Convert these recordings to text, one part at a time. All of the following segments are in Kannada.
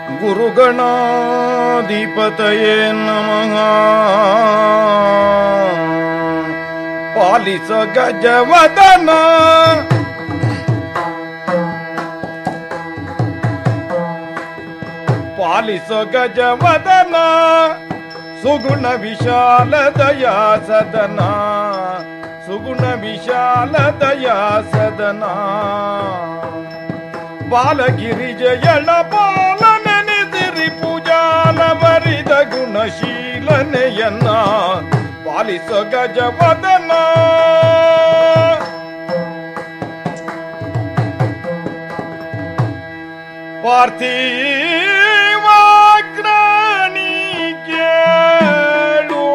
ಗುರುಗಣಾಧಿಪತಯೇ ನಮಃ ಪಾಲಿಸ ಗಜವದನ ಪಾಲಿಸ ಗಜವದನ ಸುಗುಣ ವಿಶಾಲ ದಯಾ ಸದನ ಸುಗುಣ ವಿಶಾಲ ದಯಾ ಸದನ ಬಾಲಗಿರಿಜಯಳ ಬಾಲನೆನಿಸಿರಿ ಪೂಜಾಲ ಬರಿದ ಗುಣಶೀಲನೆಯನ್ನ ಪಾಲಿಸ ಗಜವದನ ಪಾರ್ಥಿವಾಗ್ರಾಣಿ ಕೇಳು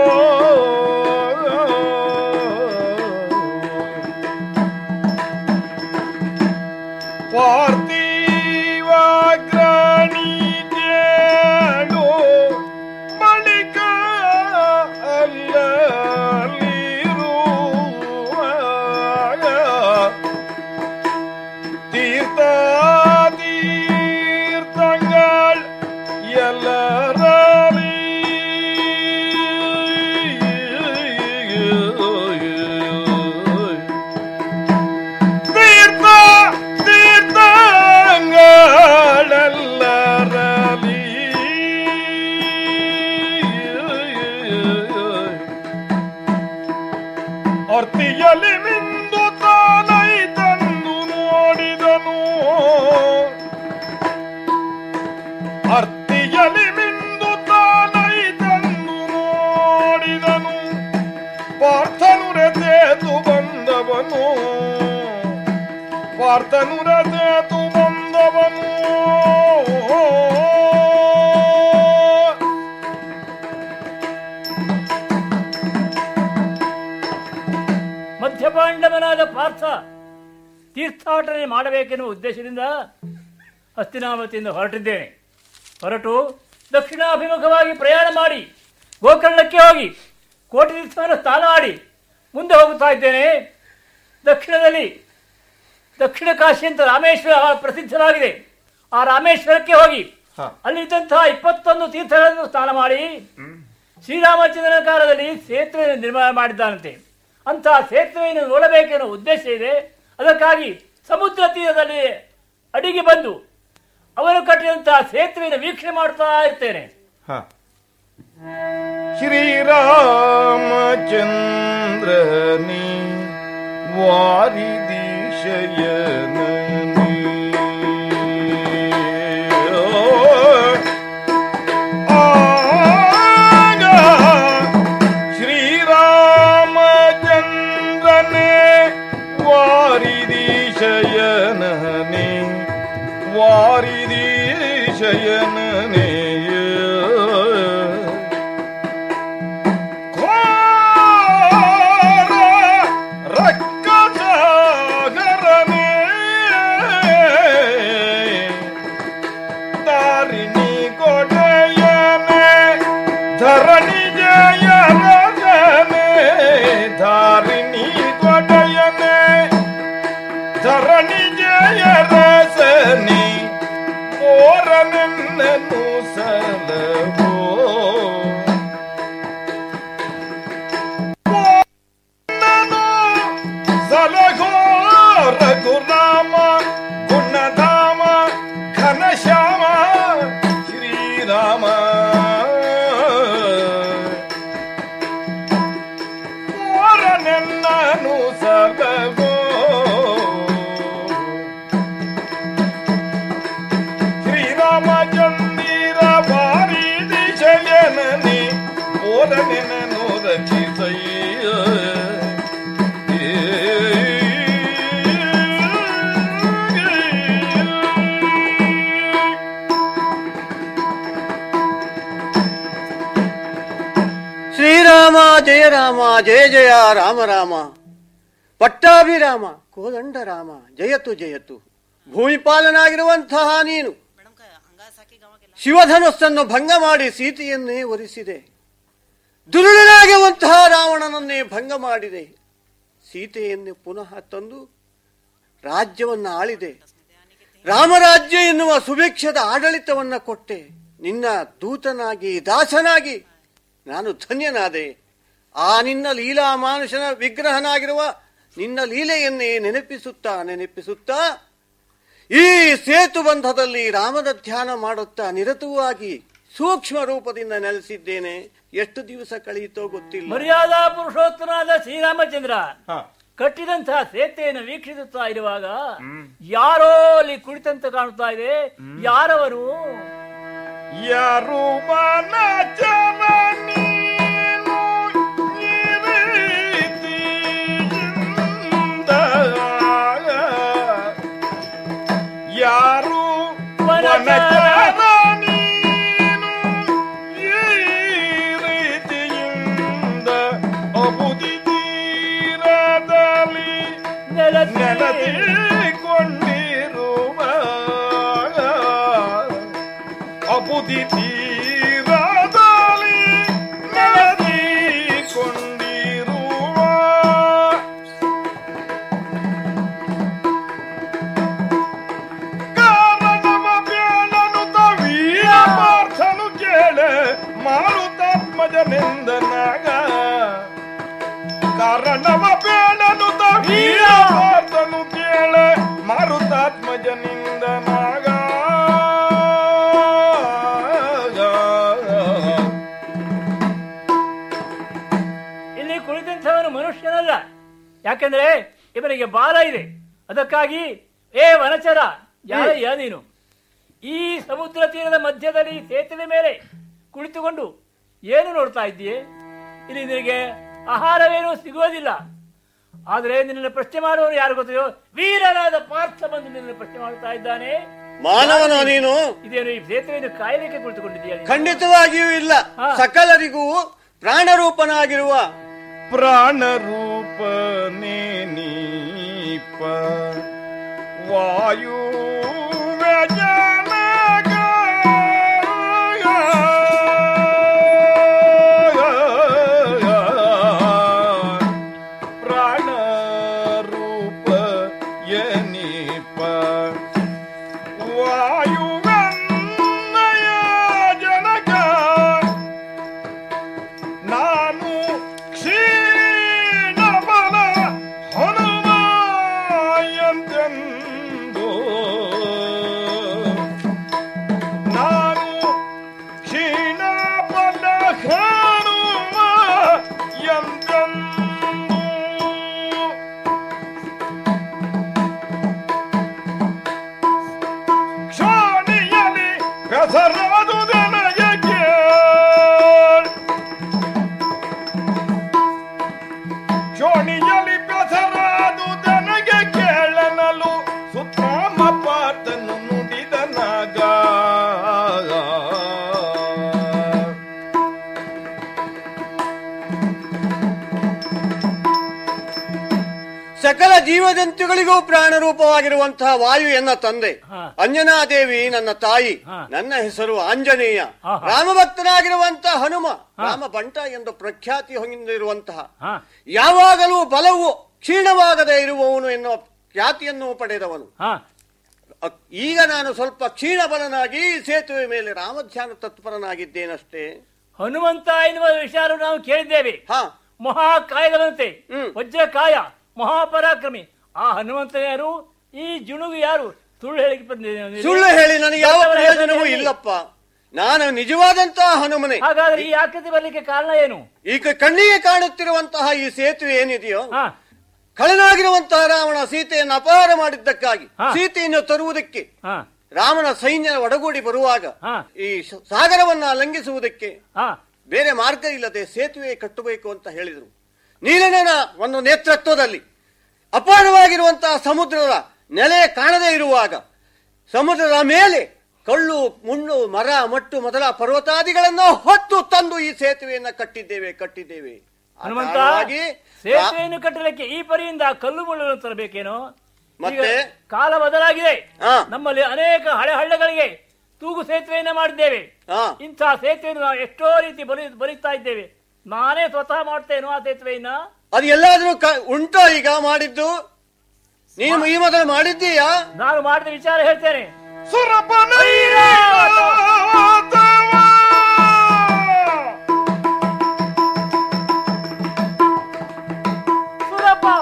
ಪಾರ್ಥಿವಾಗ್ರಾಣಿ ಕೇಳು ಬಳಿಕ ಅಲ್ಲಲ್ಲಿರುವ തീർത്ഥ തീർത്ഥങ്ങൾ ಎಲ್ಲರಲಿ തീർത്ഥ തീർത്ഥങ്ങളെല്ലരಲಿ ಅರ್ತಿಯಲ್ಲಿ ಮಿಂದು ತಾನೈ ತಂದು ನೋಡಿದನು ಅರ್ತಿಯಲ್ಲಿ ಮಿಂದು ತಾನೈ ತಂದು ನೋಡಿದನು ಪಾರ್ಥನು ರಥೇತು ಬಂದವನು ಪಾರ್ಥನು ರಥೇತು ಬಂದವನು ಮಧ್ಯಪಾಂಡವನಾದ ಪಾರ್ಥ ತೀರ್ಥಾಟನೆ ಮಾಡಬೇಕೆನ್ನುವ ಉದ್ದೇಶದಿಂದ ಹಸ್ತಿನಾವತಿಯಿಂದ ಹೊರಟಿದ್ದೇನೆ ಹೊರಟು ದಕ್ಷಿಣಾಭಿಮುಖವಾಗಿ ಪ್ರಯಾಣ ಮಾಡಿ ಗೋಕರ್ಣಕ್ಕೆ ಹೋಗಿ ಕೋಟಿ ತೀರ್ಥವನ್ನು ಸ್ನಾನ ಮಾಡಿ ಮುಂದೆ ಹೋಗುತ್ತಾ ಇದ್ದೇನೆ ದಕ್ಷಿಣದಲ್ಲಿ ದಕ್ಷಿಣ ಕಾಶಿ ಅಂತ ರಾಮೇಶ್ವರ ಪ್ರಸಿದ್ಧವಾಗಿದೆ ಆ ರಾಮೇಶ್ವರಕ್ಕೆ ಹೋಗಿ ಅಲ್ಲಿದ್ದಂತಹ ಇಪ್ಪತ್ತೊಂದು ತೀರ್ಥಗಳನ್ನು ಸ್ನಾನ ಮಾಡಿ ಶ್ರೀರಾಮಚಂದ್ರನ ಕಾಲದಲ್ಲಿ ಸೇತುವೆ ನಿರ್ಮಾಣ ಮಾಡಿದ್ದಾನಂತೆ ಅಂತಹ ಸೇತುವೆಯನ್ನು ನೋಡಬೇಕೆನ್ನುವ ಉದ್ದೇಶ ಇದೆ ಅದಕ್ಕಾಗಿ ಸಮುದ್ರ ತೀರದಲ್ಲಿ ಅಡಿಗೆ ಬಂದು ಅವರು ಕಟ್ಟಿದಂತಹ ಸೇತುವೆಯನ್ನು ವೀಕ್ಷಣೆ ಮಾಡ್ತಾ ಇರ್ತೇನೆ ಶ್ರೀರಾಮಚಂದ್ರನಿ ವಾರಿದಿಶಯನನಿ ಆಗ ಶ್ರೀರಾಮಚಂದ್ರನೇ ವಾರಿದಿಶಯನನಿ ವಾರಿದಿಶಯನನೇ ಘೋರ ರಕ್ಕಸಾಗರನೇ ದಾರಿಣಿ ಕೊಡೆಯನೆ ಧರಣಿ ಜಯ ರಜನೆ ಧಾರಿಣಿ ಕೊಡೆಯನೆ ಧರಣಿ ಜಯ ರಸನಿ ಓರನನ್ನು ಸಲವೋ ನನು ಸಲಹೋ ರಘುರಾಮ ಗುಣಧಾಮ ಘನಶ್ಯಾಮ ಶ್ರೀರಾಮ ಓರನೆನ್ನನು ಸಲಹೋ ಶ್ರೀರಾಮಚಂದಿರ ಭಾರಿ ದಿಶಯನನಿ ಓರನೆನನು ರಚಿಸಯ್ಯ ಶ್ರೀರಾಮ ಜಯ ರಾಮ ಜಯ ಜಯ ರಾಮ ರಾಮ ಪಟ್ಟಾಭಿರಾಮ ಕೋದಂಡ ರಾಮ ಜಯತು ಜಯತು ಭೂಮಿಪಾಲನಾಗಿರುವಂತಹ ನೀನು ಶಿವಧನುಸ್ಸನ್ನು ಭಂಗ ಮಾಡಿ ಸೀತೆಯನ್ನೇ ಒರಿಸಿದೆ ದುರುಳನಾಗಿರುವಂತಹ ರಾವಣನನ್ನೇ ಭಂಗ ಮಾಡಿದೆ ಸೀತೆಯನ್ನೇ ಪುನಃ ತಂದು ರಾಜ್ಯವನ್ನು ಆಳಿದೆ ರಾಮರಾಜ್ಯ ಎನ್ನುವ ಸುಭಿಕ್ಷದ ಆಡಳಿತವನ್ನ ಕೊಟ್ಟೆ ನಿನ್ನ ದೂತನಾಗಿ ದಾಸನಾಗಿ ನಾನು ಧನ್ಯನಾದೆ ಆ ನಿನ್ನ ಲೀಲಾ ಮಾನುಷನ ವಿಗ್ರಹನಾಗಿರುವ ನಿನ್ನ ಲೀಲೆಯನ್ನೇ ನೆನಪಿಸುತ್ತಾ ನೆನಪಿಸುತ್ತಾ ಈ ಸೇತು ಬಂಧದಲ್ಲಿ ರಾಮನ ಧ್ಯಾನ ಮಾಡುತ್ತಾ ನಿರತವಾಗಿ ಸೂಕ್ಷ್ಮ ರೂಪದಿಂದ ನೆಲೆಸಿದ್ದೇನೆ ಎಷ್ಟು ದಿವಸ ಕಳೆಯಿತೋ ಗೊತ್ತಿಲ್ಲ ಮರ್ಯಾದಾ ಪುರುಷೋತ್ತಮನಾದ ಶ್ರೀರಾಮಚಂದ್ರ ಹ. ಕಟ್ಟಿದಂತಹ ಸೇತೆಯನ್ನು ವೀಕ್ಷಿಸುತ್ತಾ ಇರುವಾಗ ಯಾರೋ ಅಲ್ಲಿ ಕುಳಿತಂತ ಕಾಣುತ್ತಾ ಇದೆ ಯಾರವರು ಯಾರು ಮನ ಜನನೀನು ಈ ರೀತಿಯಿಂದ ಯಾರು ವನ ವನ ಜನನೀನು ಈ ರೀತಿಯಿಂದ ಅಬುದಿ ತೀರದಲ್ಲಿ ನೆಲಸಿ ನೆಲದಿಕೊಂಡಿರುವ ಅಬುದಿ ತೀರದಲ್ಲಿ ನೆಲದಿಕೊಂಡಿರುವ ಕಾರಣವ ಬೇಡನುತ ವೀರ ಪಾರ್ಥನು ಕೇಳೆ ಮಾರುತಾತ್ಮಜನೆಂದನಾಗ ಕಾರಣವ ಬೇಡನುತ ವೀರ ಪಾರ್ಥನು ಕೇಳೆ ಮಾರುತಾತ್ಮಜನಿಂದ ನಾಗ ಇಲ್ಲಿ ಕುಳಿತಂಥವನು ಮನುಷ್ಯನಲ್ಲ ಯಾಕಂದ್ರೆ ಇವನಿಗೆ ಬಾಲ ಇದೆ ಅದಕ್ಕಾಗಿ ಏ ವನಚರ ಯಾರಯ್ಯ ನೀನು ಈ ಸಮುದ್ರ ತೀರದ ಮಧ್ಯದಲ್ಲಿ ಸೇತುವೆ ಮೇಲೆ ಕುಳಿತುಕೊಂಡು ಏನು ನೋಡ್ತಾ ಇದ್ದೀಯೆ ಇಲ್ಲಿ ನಿನಗೆ ಆಹಾರವೇನೂ ಸಿಗುವುದಿಲ್ಲ ಆದರೆ ನಿನ್ನನ್ನು ಪ್ರಶ್ನೆ ಮಾಡುವವರು ಯಾರು ಗೊತ್ತೆಯೋ ವೀರನಾದ ಪಾರ್ಥ ಬಂದು ನಿನ್ನನ್ನು ಪ್ರಶ್ನೆ ಮಾಡ್ತಾ ಇದ್ದಾನೆ ಮಾನವನ ನೀನು ಇದೇನು ಈ ಸೇತುವೆಯನ್ನು ಕಾಯಲಿಕ್ಕೆ ಕುಳಿತುಕೊಂಡಿದ್ದೀಯ ನೀನು? ಖಂಡಿತವಾಗಿಯೂ ಇಲ್ಲ ಹಾ. ಸಕಲರಿಗೂ ಪ್ರಾಣರೂಪನಾಗಿರುವ ಪ್ರಾಣ ರೂಪನೇ ನೀಪ ವಾಯು ವ್ಯಜನಗ ಪ್ರಾಣ ರೂಪ ಯನೀಪ ವಾಯುವನ್ನಯ ಜನಕ ನಾನು ಕ್ಷೀಣಬಲ ಹನುಮಾಯಂತೆಂದು ನಾನು ಕ್ಷೀಣಬಲ ಹನುಮ ಎಂತೆಂದು ಕ್ಷೋಣಿಯಲಿ ಹೆಸರಾದು ನನಗೆ ಕೇಳ್ ಚೋಣಿಯಲ್ಲಿ ಬೆಸರಾದು ನನಗೆ ಕೇಳನಲು ಸುತ್ತಮ ಪಾತನು ನುಡಿದನಾಗ ಸಕಲ ಜೀವಜಂತುಗಳಿಗೂ ಪ್ರಾಣರೂಪವಾಗಿರುವಂತಹ ವಾಯು ಎನ್ನ ತಂದೆ ಹಾ. ಅಂಜನಾದೇವಿ ನನ್ನ ತಾಯಿ ಹಾ. ನನ್ನ ಹೆಸರು ಆಂಜನೇಯ ಆಹಾ. ರಾಮಭಕ್ತನಾಗಿರುವಂತಹ ಹನುಮ ರಾಮ ಬಂಟ ಎಂದು ಪ್ರಖ್ಯಾತಿ ಹೊಂದಿರುವಂತಹ ಹಾ ಯಾವಾಗಲೂ ಬಲವು ಕ್ಷೀಣವಾಗದೇ ಇರುವವನು ಎನ್ನುವ ಖ್ಯಾತಿಯನ್ನು ಪಡೆದವನು ಹಾ ಅ- ಈಗ ನಾನು ಸ್ವಲ್ಪ ಕ್ಷೀಣ ಬಲನಾಗಿ ಈ ಸೇತುವೆ ಮೇಲೆ ರಾಮಧ್ಯಾನ ತತ್ಪರನಾಗಿದ್ದೇನಷ್ಟೇ ಹನುಮಂತ ಎನ್ನುವ ವಿಚಾರ ನಾವು ಕೇಳಿದ್ದೇವೆ ಹಾ ಮಹಾಕಾಯದವಂತೆ ಹ್ಮ್. ವಜ್ರಕಾಯ ಮಹಾಪರಾಕ್ರಮಿ ಆ ಹನುಮಂತ ಯಾರು ಈ ಜುಣುಗು ಯಾರು ಸುಳ್ಳು ಹೇಳಿಕೆ ಬಂದಿದೆ ಸುಳ್ಳು ಹೇಳಿ ನನಗೆ ಯಾವ ದೊಡ್ಡವರ ಪ್ರಯೋಜನವೂ ಹೆಸರಲ್ಲಿ. ಇಲ್ಲಪ್ಪ ನಾನು ನಿಜವಾದಂತಹ ಹನುಮನೆ ಹಾಗಾದ್ರೆ ಈ ಆಕೃತಿ ಬರ್ಲಿಕ್ಕೆ ಕಾರಣ ಏನು ಈಗ ಕಣ್ಣಿಗೆ ಕಾಣುತ್ತಿರುವಂತಹ ಈ ಸೇತುವೆ ಏನಿದೆಯೋ ಹಾ ಖಳನಾಗಿರುವಂತಹ ರಾವಣ ಸೀತೆಯನ್ನು ಅಪಹಾರ ಮಾಡಿದ್ದಕ್ಕಾಗಿ ಹಾ. ಸೀತೆಯನ್ನು ತರುವುದಕ್ಕೆ ಹಾ ರಾಮನ ಸೈನ್ಯ ಒಡಗೂಡಿ ಬರುವಾಗ ಹಾ. ಈ ಸ- ಸಾಗರವನ್ನ ಲಂಘಿಸುವುದಕ್ಕೆ ಹಾ ಬೇರೆ ಮಾರ್ಗ ಇಲ್ಲದೆ ಸೇತುವೆ ಕಟ್ಟಬೇಕು ಅಂತ ಹೇಳಿದರು ನೀಲನೇನ ಒಂದು ನೇತೃತ್ವದಲ್ಲಿ ಅಪಾರವಾಗಿರುವಂತಹ ಸಮುದ್ರದ ನೆಲೆ ಕಾಣದೇ ಇರುವಾಗ ಸಮುದ್ರದ ಮೇಲೆ ಕಳ್ಳು ಮುಳ್ಳು ಮರ ಮಟ್ಟು ಮೊದಲ ಪರ್ವತಾದಿಗಳನ್ನು ಹೊತ್ತು ತಂದು ಈ ಸೇತುವೆಯನ್ನ ಕಟ್ಟಿದ್ದೇವೆ ಕಟ್ಟಿದ್ದೇವೆ ಆ ಹನುಮಂತ ಕಾರಣವಾಗಿ ಸೇತುವೆಯನ್ನು ಕಟ್ಟಲಿಕ್ಕೆ ಈ ಪರಿಯಿಂದ ಕಲ್ಲು ಮುಳ್ಳು ತರಬೇಕೇನೋ ಮತ್ತೆ? ಈಗ ಕಾಲ ಬದಲಾಗಿದೆ ಹಾ. ನಮ್ಮಲ್ಲಿ ಅನೇಕ ಹಳೆ ಹಳ್ಳಿಗಳಿಗೆ ತೂಗು ಸೇತುವೆಯನ್ನ ಮಾಡಿದ್ದೇವೆ ಹಾ. ಇಂತಹ ಸೇತುವೆಯನ್ನು ನಾವು ಎಷ್ಟೋ ರೀತಿ ಬರಿ ಬರೀತಾ ಇದ್ದೇವೆ ನಾನೇ ಸ್ವತಃ ಮಾಡ್ತೇನೋ ಆ ಸೇತುವೆಯನ್ನ ಅದು ಎಲ್ಲಾದ್ರೂ ಕ- ಉಂಟೋ ಈಗ ಮಾಡಿದ್ದು ನೀನು ಈ ಮೊದಲು ಮಾಡಿದ್ದೀಯಾ ನಾನು ಮಾಡಿದ ವಿಚಾರ ಹೇಳ್ತೇನೆ ಸುರಪ್ಪ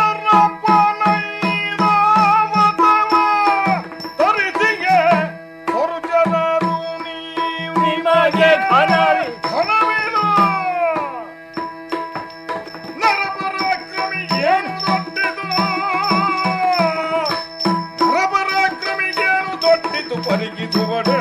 ನಿಮಗೆ ಘನವೇ ಪರಿಗಿಸುವಡೆ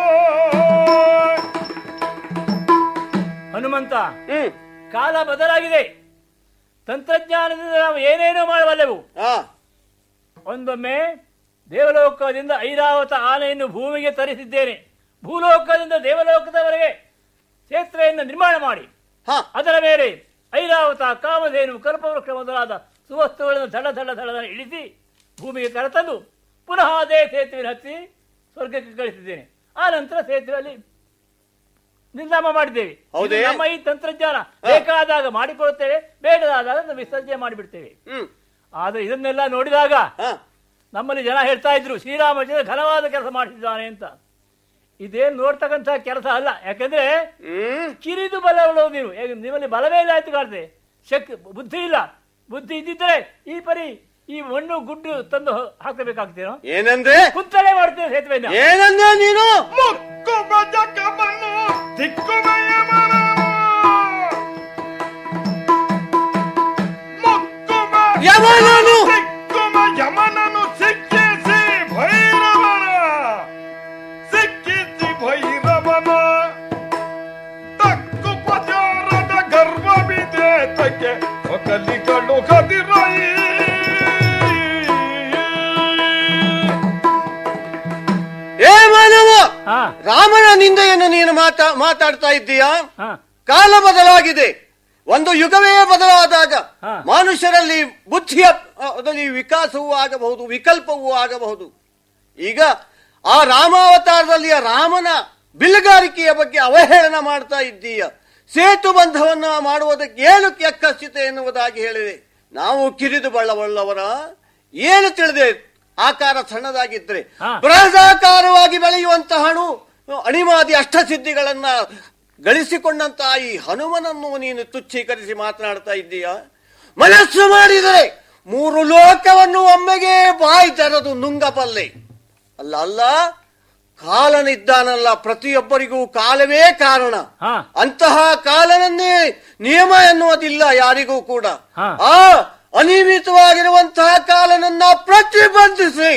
ಹನುಮಂತ ಹ್ಮ್ ಕಾಲ ಬದಲಾಗಿದೆ ತಂತ್ರಜ್ಞಾನದಿಂದ ನಾವು ಏನೇನೋ ಮಾಡಬಲ್ಲೆವು ಹಾ ಒಂದೊಮ್ಮೆ ದೇವಲೋಕದಿಂದ ಐರಾವತ ಆನೆಯನ್ನು ಭೂಮಿಗೆ ತರಿಸಿದ್ದೇನೆ ಭೂಲೋಕದಿಂದ ದೇವಲೋಕದವರೆಗೆ ಸೇತುವೆಯನ್ನು ನಿರ್ಮಾಣ ಮಾಡಿ ಹಾ ಅದರ ಮೇಲೆ ಐರಾವತ ಕಾಮಧೇನು ಕಲ್ಪವೃಕ್ಷ ಮೊದಲಾದ ಸುವಸ್ತುಗಳನ್ನು ದಡ ದಡ ದಡ ಇಳಿಸಿ ಭೂಮಿಗೆ ಕರೆತಂದು ಪುನಃ ಅದೇ ಸೇತುವೆ ಹತ್ತಿ ಸ್ವರ್ಗಕ್ಕೆ ಕಳಿಸಿದ್ದೇನೆ ಆ ನಂತರ ಸೇತುವೆಯಲ್ಲಿ ನಿರ್ನಾಮ ಮಾಡಿದ್ದೇವೆ ಹೌದೇ? ಇದು ನಮ್ಮ ಈ ತಂತ್ರಜ್ಞಾನ ಬೇಕಾದಾಗ ಮಾಡಿಕೊಳ್ಳುತ್ತೇವೆ ಬೇಡದಾದಾಗ ನಾವು ವಿಸರ್ಜನೆ ಮಾಡಿಬಿಡ್ತೇವೆ ಹ್ಮ್ ಆದ್ರೆ ಇದನ್ನೆಲ್ಲ ನೋಡಿದಾಗ ಹಾ ನಮ್ಮಲ್ಲಿ ಜನ ಹೇಳ್ತಾ ಇದ್ರು ಶ್ರೀರಾಮಚಂದ್ರ ಘನವಾದ ಕೆಲಸ ಮಾಡಿದ್ದಾನೆ ಅಂತ ಇದೇನು ನೋಡ್ತಕ್ಕಂಥ ಕೆಲಸ ಅಲ್ಲ ಯಾಕಂದ್ರೆ ಹ್ಮ್ ಕಿರಿದು ಬಲವುಳ್ಳವು ನೀನು ಹೇಗೆ ನಿಮ್ಮಲ್ಲಿ ಬಲವೇ ಇಲ್ಲ ಆಯ್ತು ಕಾಣ್ತದೆ ಶಕ್ತಿ ಬುದ್ಧಿ ಇಲ್ಲ ಬುದ್ಧಿ ಇದ್ದಿದ್ರೆ ಈ ಪರಿ ಈ ಮಣ್ಣು ಗುಡ್ಡು ತಂದು ಹಾಕಬೇಕಾಗ್ತೇನೋ ಏನಂದ್ರೆ ಕುತ್ತಲೇ ಮಾಡ್ತೇವೆ ಸೇತುವೆನ ಏನಂದ್ರೆ ನೀನು ಮುಕ್ಕುಬ ಜಗವನ್ನು ದಿಕ್ಕುಮೆಯ ಮನವ. ಮುಕ್ಕುಬ ಯಮನನು ದಿಕ್ಕುಮ ಯಮನನು ಸಿಕ್ಕಿಸಿ ಭೈರವನ ಸಿಕ್ಕಿಸಿ ಭೈರವನ ತಕ್ಕು ಪಚಾರದ ಗರ್ವ ವಿಜೇತಕ್ಕೆ ಒಗಲಿಗಳು ಕದಿರೈ ಏ ಮಾನವ ಹಾ ರಾಮನ ನಿಂದೆಯನ್ನು ನೀನು ಮಾತಾ ಮಾತಾಡ್ತಾ ಇದ್ದೀಯಾ ಹಾ ಕಾಲ ಬದಲಾಗಿದೆ ಒಂದು ಯುಗವೇ ಬದಲಾದಾಗ ಹಾ. ಮನುಷ್ಯರಲ್ಲಿ ಬುದ್ಧಿಯ ಅದರಲ್ಲಿ ವಿಕಾಸವೂ ಆಗಬಹುದು ವಿಕಲ್ಪವೂ ಆಗಬಹುದು ಈಗ ಆ ರಾಮಾವತಾರದಲ್ಲಿ ಆ ರಾಮನ ಬಿಲ್ಲುಗಾರಿಕೆಯ ಬಗ್ಗೆ ಅವಹೇಳನ ಮಾಡ್ತಾ ಇದ್ದೀಯ ಸೇತು ಬಂಧವನ್ನ ಮಾಡುವುದಕ್ಕೆ ಏನು ಕೆಕ್ಕಸಿತೆ ಎನ್ನುವುದಾಗಿ ಹೇಳಿದೆ ನಾವು ಕಿರಿದು ಬಳ್ಳವಳ್ಳವರ ಏನು ತಿಳಿದೆ ಆಕಾರ ಸಣ್ಣದಾಗಿದ್ರೆ ಹಾ. ಬೃಹದಾಕಾರವಾಗಿ ಬೆಳೆಯುವಂತಹ ಹಣು ಅಣಿಮಾದಿ ಅಷ್ಟಸಿದ್ಧಿಗಳನ್ನ ಗಳಿಸಿಕೊಂಡಂತಹ ಈ ಹನುಮನನ್ನು ನೀನು ತುಚ್ಛೀಕರಿಸಿ ಮಾತನಾಡ್ತಾ ಇದ್ದೀಯಾ ಮನಸ್ಸು ಮಾಡಿದರೆ ಮೂರು ಲೋಕವನ್ನು ಒಮ್ಮೆಗೆ ಬಾಯಿ ತೆರೆದು ನುಂಗಬಲ್ಲೆ ಅಲ್ಲ ಅಲ್ಲ ಕಾಲನಿದ್ದಾನಲ್ಲ ಪ್ರತಿಯೊಬ್ಬರಿಗೂ ಕಾಲವೇ ಕಾರಣ ಹಾ. ಅಂತಹ ಕಾಲನನ್ನೇ ನಿಯಮ ಎನ್ನುವುದಿಲ್ಲ ಯಾರಿಗೂ ಕೂಡ ಹಾ. ಆ ಅನಿಯಮಿತವಾಗಿರುವಂತಹ ಕಾಲನನ್ನ ಪ್ರತಿಬಂಧಿಸಿ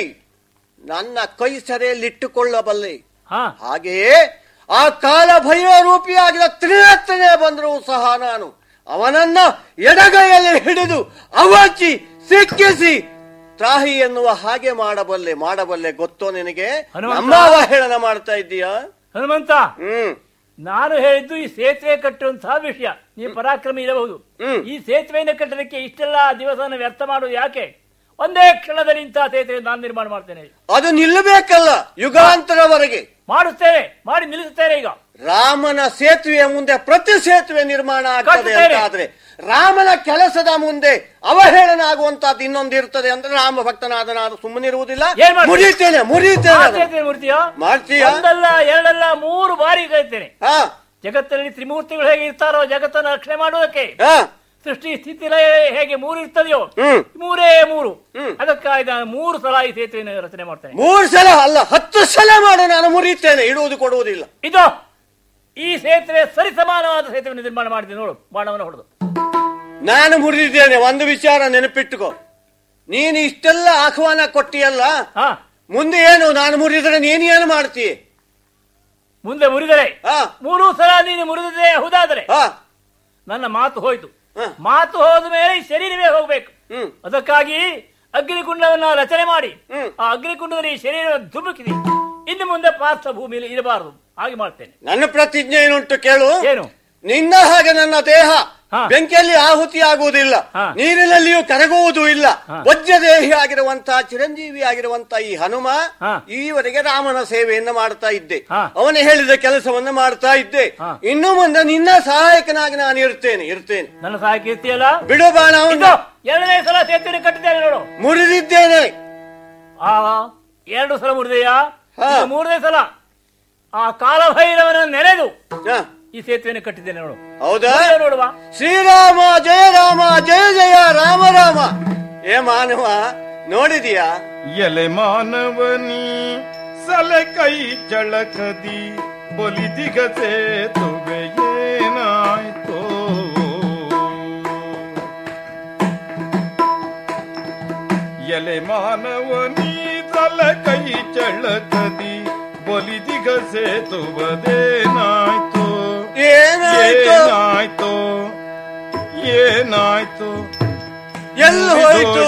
ನನ್ನ ಕೈ ಸೆರೆಯಲ್ಲಿಟ್ಟುಕೊಳ್ಳಬಲ್ಲೆ ಹಾ ಹಾಗೆಯೇ ಆ ಕಾಲ ಭಯ ರೂಪಿಯಾಗಿರೋ ತ್ರಿರತ್ನೇ ಬಂದರೂ ಸಹ ನಾನು ಅವನನ್ನ ಎಡಗೈಯಲ್ಲಿ ಹಿಡಿದು ಅವಚಿ ಸಿಕ್ಕಿಸಿ ತ್ರಾಹಿ ಎನ್ನುವ ಹಾಗೆ ಮಾಡಬಲ್ಲೆ ಮಾಡಬಲ್ಲೆ ಗೊತ್ತೋ ನಿನಗೆ ಹನುಮಂತ. ನಮ್ಮ ಅವಹೇಳನ ಮಾಡ್ತಾ ಇದ್ದೀಯಾ ಹನುಮಂತ ಹ್ಮ್ ನಾನು ಹೇಳಿದ್ದು ಈ ಸೇತುವೆ ಕಟ್ಟುವಂತಹ ವಿಷಯ ನೀವು ಪರಾಕ್ರಮಿ ಇರಬಹುದು ಹ್ಮ್. ಈ ಸೇತುವೆಯನ್ನು ಕಟ್ಟಲಿಕ್ಕೆ ಇಷ್ಟೆಲ್ಲ ದಿವಸವನ್ನು ವ್ಯರ್ಥ ಮಾಡುವುದು ಯಾಕೆ ಒಂದೇ ಕ್ಷಣದಲ್ಲಿ ಇಂತಹ ಸೇತುವೆ ನಾನು ನಿರ್ಮಾಣ ಮಾಡ್ತೇನೆ ಅದು ನಿಲ್ಲಬೇಕಲ್ಲ ಯುಗಾಂತರವರೆಗೆ ಮಾಡುತ್ತೇನೆ ಮಾಡಿ ನಿಲ್ಲಿಸುತ್ತೇನೆ ಈಗ ರಾಮನ ಸೇತುವೆಯ ಮುಂದೆ ಪ್ರತಿ ಸೇತುವೆ ನಿರ್ಮಾಣ ಆಗ್ತದೆ ಕಟ್ಟುತ್ತೇನೆ. ಅಂತ ಆದ್ರೆ ರಾಮನ ಕೆಲಸದ ಮುಂದೆ ಅವಹೇಳನ ಆಗುವಂತಹದ್ದು ಇನ್ನೊಂದು ಇರ್ತದೆ ಅಂದ್ರೆ ರಾಮ ಭಕ್ತನಾದ ನಾನು ಸುಮ್ಮನಿರುವುದಿಲ್ಲ ಏನ್ ಮಾಡ್ತೀಯ? ಮುರಿತೇನೆ ಮುರಿತೇನೆ ಆ ಅದನ್ನ. ಸೇತುವೆ ಮೂರ್ತಿಯೋ ಮಾಡ್ತೀಯ ಒಂದಲ್ಲ ಎರಡಲ್ಲ ಮೂರು ಬಾರಿ ಕಲಿತೇನೆ ಹಾ ಜಗತ್ತಿನಲ್ಲಿ ತ್ರಿಮೂರ್ತಿಗಳು ಹೇಗೆ ಇರ್ತಾರೋ ಜಗತ್ತನ್ನು ರಕ್ಷಣೆ ಮಾಡುವುದಕ್ಕೆ ಹಾ ಸೃಷ್ಟಿ ಸ್ಥಿತಿ ಲಯ ಹೇಗೆ ಮೂರು ಇರ್ತದೆಯೋ ಹ್ಮ್ ಮೂರೇ ಮೂರು ಹ್ಮ್. ಅದಕ್ಕಾಗಿ ನಾನು ಮೂರು ಸಲ ಈ ಸೇತುವೆಯನ್ನು ರಚನೆ ಮಾಡ್ತೇನೆ ಮೂರು ಸಲ ಅಲ್ಲ ಹತ್ತು ಸಲ ಮಾಡು ನಾನು ಮುರಿತೇನೆ ಇಡುವುದು ಕೊಡುವುದಿಲ್ಲ ಇದು ಈ ಸೇತುವೆ ಸರಿಸಮಾನವಾದ ಸೇತುವೆ ನಿರ್ಮಾಣ ಮಾಡಿದೆ ನೋಡು ಬಾಣವನ್ನು ಹೊಡೆದು ನಾನು ಮುರಿದಿದ್ದೇನೆ ಒಂದು ವಿಚಾರ ನೆನಪಿಟ್ಟುಕೋ ನೀನು ಇಷ್ಟೆಲ್ಲ ಆಹ್ವಾನ ಕೊಟ್ಟಿಯಲ್ಲ ಹಾ ಮುಂದೆ ಏನು ನಾನು ಮುರಿದ್ರೆ ನೀನು ಏನು ಮಾಡ್ತೀಯ ಮುಂದೆ ಮುರಿದರೆ ಹಾ ಮೂರು ಸಲ ನೀನು ಮುರಿದಿದೆ ಹೌದಾದರೆ ಹಾ ನನ್ನ ಮಾತು ಹೋಯ್ತು ಹ. ಮಾತು ಹೋದ ಮೇಲೆ ಈ ಶರೀರವೇ ಹೋಗ್ಬೇಕು ಹ್ಮ್ ಅದಕ್ಕಾಗಿ ಅಗ್ನಿಕುಂಡವನ್ನ ರಚನೆ ಮಾಡಿ ಹ್ಮ್. ಆ ಅಗ್ನಿಕುಂಡದಲ್ಲಿ ಈ ಶರೀರ ಧುಮುಕಿದೆ ಇನ್ನು ಮುಂದೆ ಪಾರ್ಥ ಭೂಮಿಯಲ್ಲಿ ಇರಬಾರದು ಹಾಗೆ ಮಾಡ್ತೇನೆ ನನ್ನ ಪ್ರತಿಜ್ಞೆ ಏನುಂಟು ಕೇಳು ಏನು ನಿನ್ನ ಹಾಗೆ ನನ್ನ ದೇಹ ಹಾ. ಬೆಂಕಿಯಲ್ಲಿ ಆಹುತಿ ಆಗುವುದಿಲ್ಲ ಹಾ. ನೀರಿನಲ್ಲಿಯೂ ಕರಗುವುದೂ ಇಲ್ಲ ಹಾ. ವಜ್ರದೇಹಿ ಆಗಿರುವಂತಹ ಚಿರಂಜೀವಿ ಆಗಿರುವಂತಹ ಈ ಹನುಮ ಹಾ. ಈವರೆಗೆ ರಾಮನ ಸೇವೆಯನ್ನು ಮಾಡ್ತಾ ಇದ್ದೆ ಹಾ. ಅವನು ಹೇಳಿದ ಕೆಲಸವನ್ನು ಮಾಡ್ತಾ ಇದ್ದೆ ಹಾ. ಇನ್ನು ಮುಂದೆ ನಿನ್ನ ಸಹಾಯಕನಾಗಿ ನಾನು ಇರ್ತೇನೆ ಇರ್ತೇನೆ ನನ್ನ ಸಹಾಯಕ್ಕೆ ಇರ್ತೀಯಲ್ಲ ಬಿಡು ಇದು ಬಾಣವನ್ನು ಎರಡನೇ ಸಲ ಸೇತುವೆ ಕಟ್ಟಿದ್ದೇನೆ ನೋಡು ಮುರಿದಿದ್ದೇನೆ ಆ ಎರಡು ಸಲ ಮುರಿದೆಯಾ ಹಾ. ಇದು ಮೂರನೇ ಸಲ ಆ ಕಾಲಭೈರವನ ನೆನೆದು ಹಾ. ಈ ಸೇತುವೆಯನ್ನು ಕಟ್ಟಿದ್ದೇನೆ ನೋಡು ಹೌದಾ ಮುಂದೆ ನೋಡುವ ಶ್ರೀರಾಮ ಜಯ ರಾಮ ಜಯ ಜಯ ರಾಮ ರಾಮ ಏ ಮಾನವ ನೋಡಿದೀಯಾ ಎಲೆ ಮಾನವನಿ ಸಲೆ ಕೈ ಜಳಕದಿ ಬಲಿದಿಗ ಸೇತುವೆ ಏನಾಯ್ತೋ ಎಲೆ ಮಾನವನಿ ಸಲೆ ಕೈ ಜಳಕದಿ ಬಲಿದಿಗ ಸೇತುವದೇನಾಯ್ತೋ ಏನಾಯ್ತು ಏನಾಯ್ತೋ ಏನಾಯ್ತು ಎಲ್ಲಿ ಹೋಯ್ತು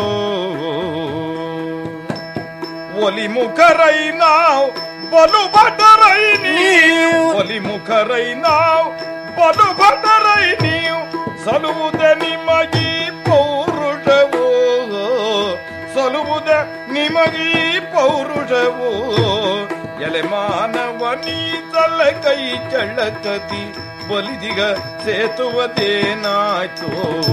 ಒಲಿ ಮುಖರೈ ನಾವ್ ಬಲು ಭಟರೈ ನೀವು ನೀವು. ಒಲಿ ಮುಖರೈ ನಾವ್ ಬಲು ಭಟರೈ ನೀವು ಸಲುವುದೆ ನಿಮಗೀ ಪೌರುಷವು ಸಲುವುದೆ ನಿಮಗೀ ಪೌರುಷವು ಎಲೆ ಮಾನವ ನೀ ತಲೆ ಕೈ ಚಳಕದಿ ಬಲಿದಿಗ ಸೇತುವದೇನಾಯ್ತು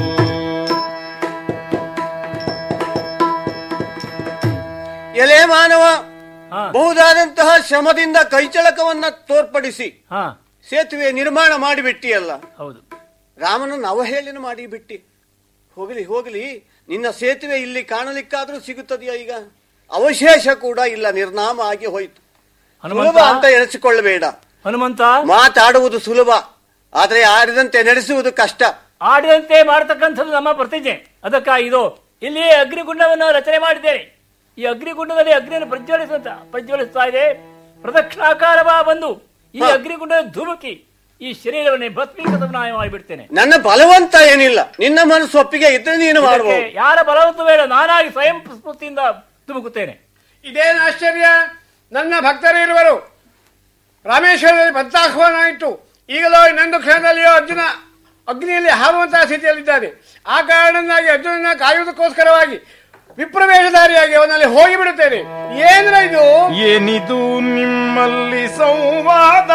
ಎಲೆ ಮಾನವ ಹಾ ಬಹುದಾದಂತಹ ಶ್ರಮದಿಂದ ಕೈಚಳಕವನ್ನ ತೋರ್ಪಡಿಸಿ ಹಾ ಸೇತುವೆ ನಿರ್ಮಾಣ ಮಾಡಿಬಿಟ್ಟಿಯಲ್ಲ ಹೌದು ರಾಮನನ್ನು ಅವಹೇಳನ ಮಾಡಿ ಬಿಟ್ಟಿ ಹೋಗಲಿ ಹೋಗಲಿ ನಿನ್ನ ಸೇತುವೆ ಇಲ್ಲಿ ಕಾಣಲಿಕ್ಕಾದ್ರೂ ಸಿಗುತ್ತದೆಯಾ ಈಗ ಅವಶೇಷ ಕೂಡ ಇಲ್ಲ ನಿರ್ನಾಮ ಆಗಿ ಹೋಯ್ತು ಸುಲಭ ಹನುಮಂತ ಅಂತ ಎಣಿಸಿಕೊಳ್ಳಬೇಡ ಹನುಮಂತ ಮಾತಾಡುವುದು ಸುಲಭ ಆದರೆ ಆಡಿದಂತೆ ನಡೆಸುವುದು ಕಷ್ಟ ಆಡಿದಂತೆ ಮಾಡತಕ್ಕಂಥದ್ದು ನಮ್ಮ ಪ್ರತಿಜ್ಞೆ ಅದಕ್ಕಾಗಿ ಇದು ಇಲ್ಲಿ ಅಗ್ನಿಗುಂಡವನ್ನು ರಚನೆ ಮಾಡಿದ್ದೇನೆ ಈ ಅಗ್ನಿಗುಂಡದಲ್ಲಿ ಅಗ್ನಿಯನ್ನು ಪ್ರಜ್ವಲಿಸುತ್ತ ಪ್ರಜ್ವಲಿಸ್ತಾ ಇದೆ ಪ್ರದಕ್ಷಿಣಾಕಾರವ ಬಂದು ಈ ಹಾ. ಅಗ್ನಿಗುಂಡದ ಧೂಮುಕಿ ಈ ಶರೀರವನ್ನೇ ಭಸ್ಮೀಕೃತವನ್ನಾಗಿ ಮಾಡಿಬಿಡ್ತೇನೆ ನನ್ನ ಬಲವಂತ ಏನಿಲ್ಲ ನಿನ್ನ ಮನಸ್ಸು ಒಪ್ಪಿಗೆ ಇದ್ರೆ ನೀನು ಇದಕ್ಕೆ ಮಾಡಬಹುದು ಯಾರ ಬಲವಂತ ಬೇಡ ನಾನಾಗಿ ಸ್ವಯಂ ಸ್ಫೂರ್ತಿಯಿಂದ ಧುಮುಕುತ್ತೇನೆ ಇದೇನು ಆಶ್ಚರ್ಯ ನನ್ನ ಭಕ್ತರಿರುವರು ರಾಮೇಶ್ವರದಲ್ಲಿ ಪಂಚಾಹ್ವಾನ ಇಟ್ಟು ಈಗಲೋ ಇನ್ನೊಂದು ಕ್ಷಣದಲ್ಲಿಯೋ ಅರ್ಜುನ ಅಗ್ನಿಯಲ್ಲಿ ಹಾರುವಂತಹ ಸ್ಥಿತಿಯಲ್ಲಿದ್ದಾನೆ ಆ ಕಾರಣದಿಂದಾಗಿ ಅರ್ಜುನನ ಕಾಯುವುದಕ್ಕೋಸ್ಕರವಾಗಿ ವಿಪ್ರವೇಶಧಾರಿಯಾಗಿ ಅವನಲ್ಲಿ ಹೋಗಿಬಿಡುತ್ತೇನೆ ಏನ್ರ ಇದು ಏನಿದು ನಿಮ್ಮಲ್ಲಿ ಸಂವಾದ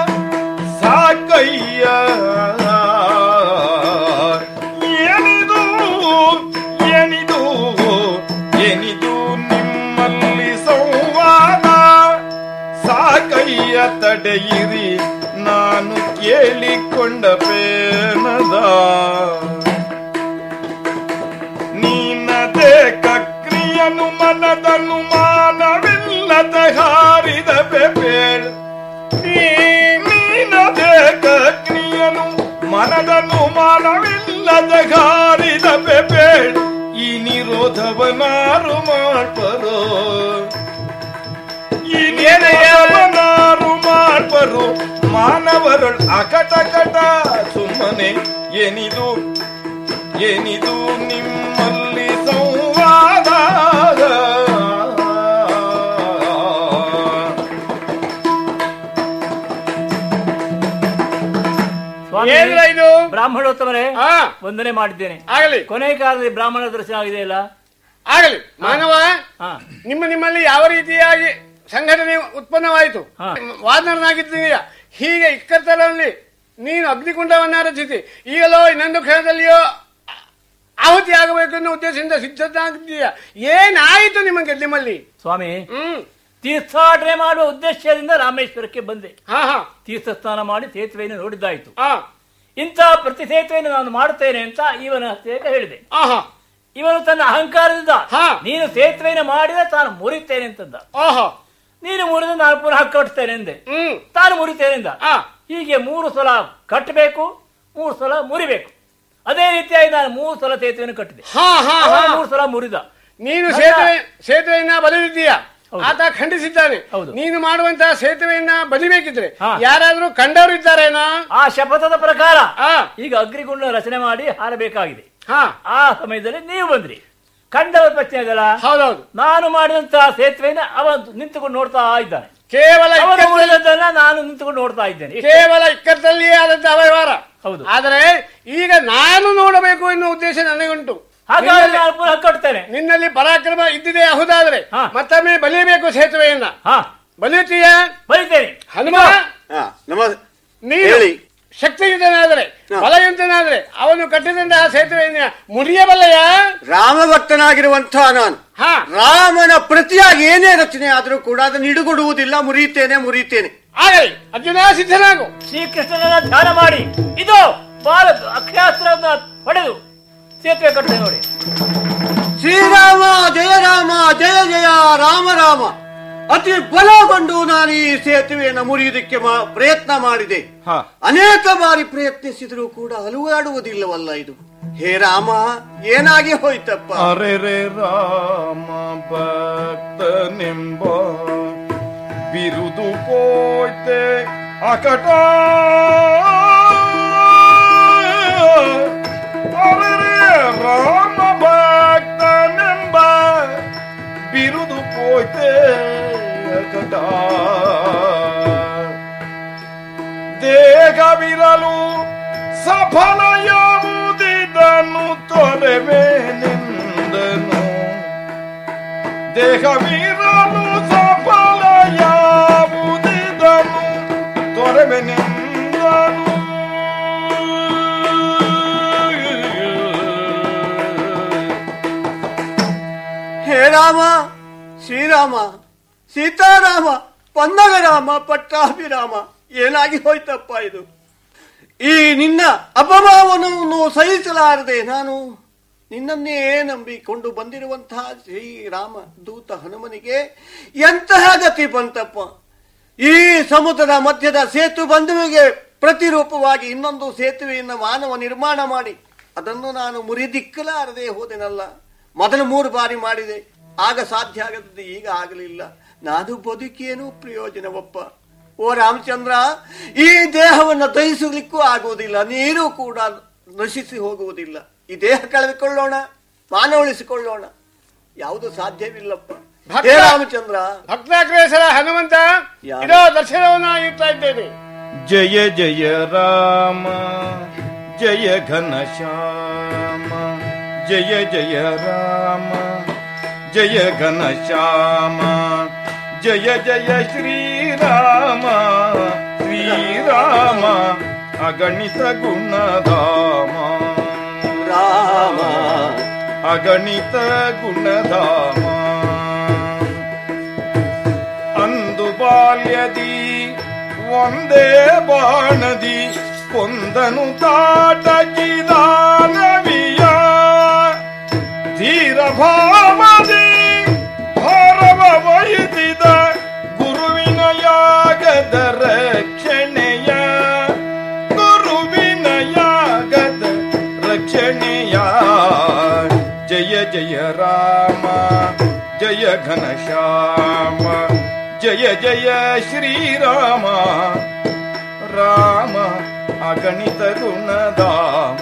ಸಾಕಯ್ಯ ಏನಿದು ಏನಿದು ಏನಿದು ನಿಮ್ಮಲ್ಲಿ ಸಂವಾದ ಸಾಕಯ್ಯ ತಡೆಯಿರಿ ನಾನು ಕೇಳಿಕೊಂಡ ಪೇನದ ನೀನದೇ ಕಕ್ರಿಯನು ಮನದನು ಮಾನವಿಲ್ಲದ ಹಾರಿದ ಬೆಬೇಳ್ ನೀನದೇ ಕಕ್ರಿಯನು ಮನದನು ಮಾನವಿಲ್ಲದ ಹಾರಿದ ಬೆಬೇಳ್ ಈ ನಿರೋಧವನಾರು ಮಾಡ್ಬರೋ ಈ ನಿರೋಧವನಾರು ಮಾಡ್ಬರು ಮಾನವರಳ್ ಅಕಟಕಟ ಸುಮ್ಮನೆ ಏನಿದು ಏನಿದು ನಿಮ್ಮಲ್ಲಿ ಸಂವಾದ ಸ್ವಾಮಿ ಏನ್ರ ಇದು ಬ್ರಾಹ್ಮಣೋತ್ತಮರೇ ಹಾ ವಂದನೆ ಮಾಡಿದ್ದೇನೆ ಆಗಲಿ ಕೊನೆ ಕಾಲದಲ್ಲಿ ಬ್ರಾಹ್ಮಣ ದರ್ಶನ ಆಗಿದೆಯಲ್ಲ ಆಗಲಿ ಮಾನವ ಹಾ ನಿಮ್ಮ ನಿಮ್ಮಲ್ಲಿ ಯಾವ ರೀತಿಯಾಗಿ ಸಂಘಟನೆ ಉತ್ಪನ್ನವಾಯಿತು ಹಾ. ವಾದನನಾಗಿದ್ದೀಯ ಹೀಗೆ ಇಕ್ಕತ್ತರಲ್ಲಿ ನೀನು ಅಗ್ನಿಕುಂಡವನ್ನ ರಚಿಸಿ ಈಗಲೋ ಇನ್ನೊಂದು ಕ್ಷಣದಲ್ಲಿಯೋ ಆಹುತಿ ಆಗಬೇಕು ಅನ್ನೋ ಉದ್ದೇಶದಿಂದ ಸಿದ್ಧನಾಗಿದ್ದೀಯ ಏನಾಯಿತು ನಿಮಗೆ ನಿಮ್ಮಲ್ಲಿ ಸ್ವಾಮಿ ಹ್ಮ್ ತೀರ್ಥಾಟನೆ ಮಾಡುವ ಉದ್ದೇಶದಿಂದ ರಾಮೇಶ್ವರಕ್ಕೆ ಬಂದೆ ಹಾ ಹಾ ತೀರ್ಥ ಸ್ನಾನ ಮಾಡಿ ಸೇತುವೆಯನ್ನು ನೋಡಿದ್ದಾಯಿತು ಹಾ ಇಂತಹ ಪ್ರತಿ ಸೇತುವೆಯನ್ನು ನಾನು ಮಾಡುತ್ತೇನೆ ಅಂತ ಇವನ ಹತ್ತಿರ ಹೇಳಿದೆ ಆಹಾ ಇವನು ತನ್ನ ಅಹಂಕಾರದಿಂದ ಹಾ. ನೀನು ಸೇತುವೆಯನ್ನು ಮಾಡಿದ್ರೆ ತಾನು ಮುರಿತೇನೆ ಅಂತಂದ ಓಹೋ ನೀನು ಮುರಿದು ನಾನು ಪುನಃ ಕಟ್ತೇನೆ ಎಂದೆ ಹ್ಮ್ ತಾನು ಮುರಿತೇನೆ ಎಂದ ಆ ಹೀಗೆ ಮೂರು ಸಲ ಕಟ್ಟಬೇಕು ಮೂರು ಸಲ ಮುರಿಬೇಕು ಅದೇ ರೀತಿಯಾಗಿ ನಾನು ಮೂರು ಸಲ ಸೇತುವೆಯನ್ನು ಕಟ್ಟಿದೆ ಹಾ ಹಾ ಅವನು ಹಾ ಮೂರು ಸಲ ಮುರಿದ ನೀನು ನನ್ನ- ಸೇತುವೆ ಸೇತುವೆಯನ್ನ ಬಲಿದಿದ್ದೀಯ ಹೌದು. ಆತ ಖಂಡಿಸಿದ್ದಾನೆ ಹೌದು. ನೀನು ಮಾಡುವಂತಹ ಸೇತುವೆಯನ್ನ ಬಲಿಬೇಕಿದ್ರೆ ಹಾ. ಯಾರಾದ್ರೂ ಕಂಡವರು ಇದ್ದಾರೇನಾ ಆ ಶಪಥದ ಪ್ರಕಾರ ಆ ಈಗ ಅಗ್ನಿಗುಂಡ ರಚನೆ ಮಾಡಿ ಹಾರಬೇಕಾಗಿದೆ ಹಾ ಆ ಸಮಯದಲ್ಲಿ ನೀವು ಬಂದ್ರಿ ಕಂಡವ ಪ್ರಶ್ನೆ ಇದಲ್ಲ ಹೌದೌದು ನಾನು ಮಾಡಿದಂತಹ ಸೇತುವೆಯನ್ನು ಅವ ನಿಂತುಕೊಂಡು ನೋಡ್ತಾ ಇದ್ದಾನೆ ಕೇವಲ ಅವನು ಇಕ್ಕಟ್ಟಲ್ಲಿ- ಉಳಿದದ್ದನ್ನ ನಾನು ನಿಂತುಕೊಂಡು ನೋಡ್ತಾ ಇದ್ದೇನೆ ಇಷ್ಟೇ. ಕೇವಲ ಇಕ್ಕಟ್ಟಲ್ಲಿಯೇ ಆದಂತ ಅವ್ಯವಹಾರ ಹೌದು. ಆದರೆ ಈಗ ನಾನು ನೋಡಬೇಕು ಎನ್ನುವ ಉದ್ದೇಶ ನನಗುಂಟು ಹಾಗಾದ್ರೆ ನಿನ್ನಲ್ಲಿ- ನಾನು ಪುನಃ ಕಟ್ತೇನೆ ನಿನ್ನಲ್ಲಿ ಪರಾಕ್ರಮ ಇದ್ದಿದೆ ಹೌದಾದ್ರೆ ಹಾ. ಮತ್ತೊಮ್ಮೆ ಬಲಿಯಬೇಕು ಸೇತುವೆಯನ್ನ ಹಾ ಬಲಿಯುತ್ತೀಯ ಬರೀತೇನೆ ಹನುಮ ಹಾ, ನಮ ನೀನು ಹೇಳಿ ಶಕ್ತಿಯುತನಾದರೆ ಹಾ. ಬಲಯುತನಾದರೆ ಅವನು ಕಟ್ಟಿದಂತಹ ಸೇತುವೆಯನ್ನ ಮುರಿಯಬಲ್ಲಯ ರಾಮಭಕ್ತನಾಗಿರುವಂತಹ ನಾನು ಹಾ ರಾಮನ ಪ್ರತಿಯಾಗಿ ಏನೇ ರಚನೆ ಆದರೂ ಕೂಡ ಅದನ್ನು ಇಡುಗೊಡುವುದಿಲ್ಲ ಮುರಿಯುತ್ತೇನೆ ಮುರಿಯುತ್ತೇನೆ ಆಗಲಿ ಅರ್ಜುನ ಸಿದ್ಧನಾಗು ಶ್ರೀಕೃಷ್ಣನನ್ನ ಧ್ಯಾನ ಮಾಡಿ ಇದು ಬಾಲ ಅಕ್ಷಯಾಸ್ತ್ರವನ್ನ ಹೊಡೆದು ಸೇತುವೆ ಕಟ್ತೇನೆ ನೋಡಿ ಶ್ರೀರಾಮ ಜಯ ರಾಮ ಜಯ ಜಯ ರಾಮ ರಾಮ ಅತಿ ಬಲಗೊಂಡು ನಾನು ಈ ಸೇತುವೆಯನ್ನು ಮುರಿಯುವುದಕ್ಕೆ ಮಾ- ಪ್ರಯತ್ನ ಮಾಡಿದೆ ಹ. ಅನೇಕ ಬಾರಿ ಪ್ರಯತ್ನಿಸಿದರೂ ಕೂಡ ಅಲುಗಾಡುವುದಿಲ್ಲವಲ್ಲ ಇದು ಹೇ ರಾಮ ಏನಾಗಿ ಹೋಯ್ತಪ್ಪ ಅರೆ ರೇ ರಾಮ ಭಕ್ತನೆಂಬ ಬಿರುದು ಪೋಯ್ತೆ ಅಕಟ ಅರೆ ರೇ ರಾಮ ಭಕ್ತನೆಂಬ ಬಿರುದು ಪೋಯ್ತೆ ಅಕಟ ದೇಹವಿರಲು ಸಫಲ ಯಾವುದಿದನು ತೊರೆವೇನೆಂದನು ದೇಹವಿರಲು ಸಫಲ ಯಾವುದಿದನು ತೊರೆವೆನೆಂದನು ಹೇ ರಾಮ ಶ್ರೀರಾಮ ಸೀತಾರಾಮ ಪನ್ನಗರಾಮ ಪಟ್ಟಾಭಿರಾಮ ಏನಾಗಿ ಹೋಯ್ತಪ್ಪ ಇದು ಈ ನಿನ್ನ ಅಪಮಾನವನ್ನು ಸಹಿಸಲಾರದೆ ನಾನು ನಿನ್ನನ್ನೇ ನಂಬಿಕೊಂಡು ಬಂದಿರುವಂತಹ ಶ್ರೀರಾಮ ದೂತ ಹನುಮನಿಗೆ ಎಂತಹ ಗತಿ ಬಂತಪ್ಪ ಈ ಸಮುದ್ರದ ಮಧ್ಯದ ಸೇತು ಬಂಧುವಿಗೆ ಪ್ರತಿರೂಪವಾಗಿ ಇನ್ನೊಂದು ಸೇತುವೆಯನ್ನು ಮಾನವ ನಿರ್ಮಾಣ ಮಾಡಿ ಅದನ್ನು ನಾನು ಮುರಿದಿಕ್ಕಲಾರದೆ ಹೋದೆನಲ್ಲ ಮೊದಲು ಮೂರು ಬಾರಿ ಮಾಡಿದೆ ಆಗ ಸಾಧ್ಯ ಆಗದ್ದು ಈಗ ಆಗಲಿಲ್ಲ ನಾನು ಬದುಕೇನು ಪ್ರಯೋಜನವಪ್ಪ ಓ ರಾಮಚಂದ್ರ ಈ ದೇಹವನ್ನು ದಹಿಸಲಿಕ್ಕೂ ಆಗುವುದಿಲ್ಲ ನೀರು ಕೂಡ ನಶಿಸಿ ಹೋಗುವುದಿಲ್ಲ ಈ ದೇಹ ಕಳೆದುಕೊಳ್ಳೋಣ ಮಾನ ಉಳಿಸಿಕೊಳ್ಳೋಣ ಯಾವುದು ಸಾಧ್ಯವಿಲ್ಲಪ್ಪ ಭಕ್ತ- ಹೇ ರಾಮಚಂದ್ರ ಭಕ್ತಾಗ್ರೇಸರ ಹನುಮಂತ ಯಾರು? ಇದೋ ದರ್ಶನವನ್ನ ಇಡ್ತಾ ಇದ್ದೇನೆ ಜಯ ಜಯ ರಾಮ ಜಯ ಘನ ಶ್ಯಾಮ ಜಯ ಜಯ ರಾಮ ಜಯ ಘನ ಶ್ಯಾಮ ಜಯ ಜಯ ಶ್ರೀರಾಮ ಶ್ರೀರಾಮ ಅಗಣಿತ ಗುಣಧಾಮ ರಾಮ ಅಗಣಿತ ಗುಣಧಾಮ ಅಂದು ಬಾಲ್ಯದಿ ಒಂದೇ ಬಾಣದಿ ಕೊಂದನು ತಾಟಕಿದಾನವಿಯ ಧೀರ ಭಾವದಿ ಭಾರವ ವಹಿಸಿದ ಗುರುವಿನ ಯಾಗದ ರಕ್ಷಣೆಯ ಗುರುವಿನ ಯಾಗದ ರಕ್ಷಣೆಯ ಜಯ ಜಯ ರಾಮ ಜಯ ಘನ ಶ್ಯಾಮ ಜಯ ಜಯ ಶ್ರೀರಾಮ ರಾಮ ಅಗಣಿತ ಗುಣಧಾಮ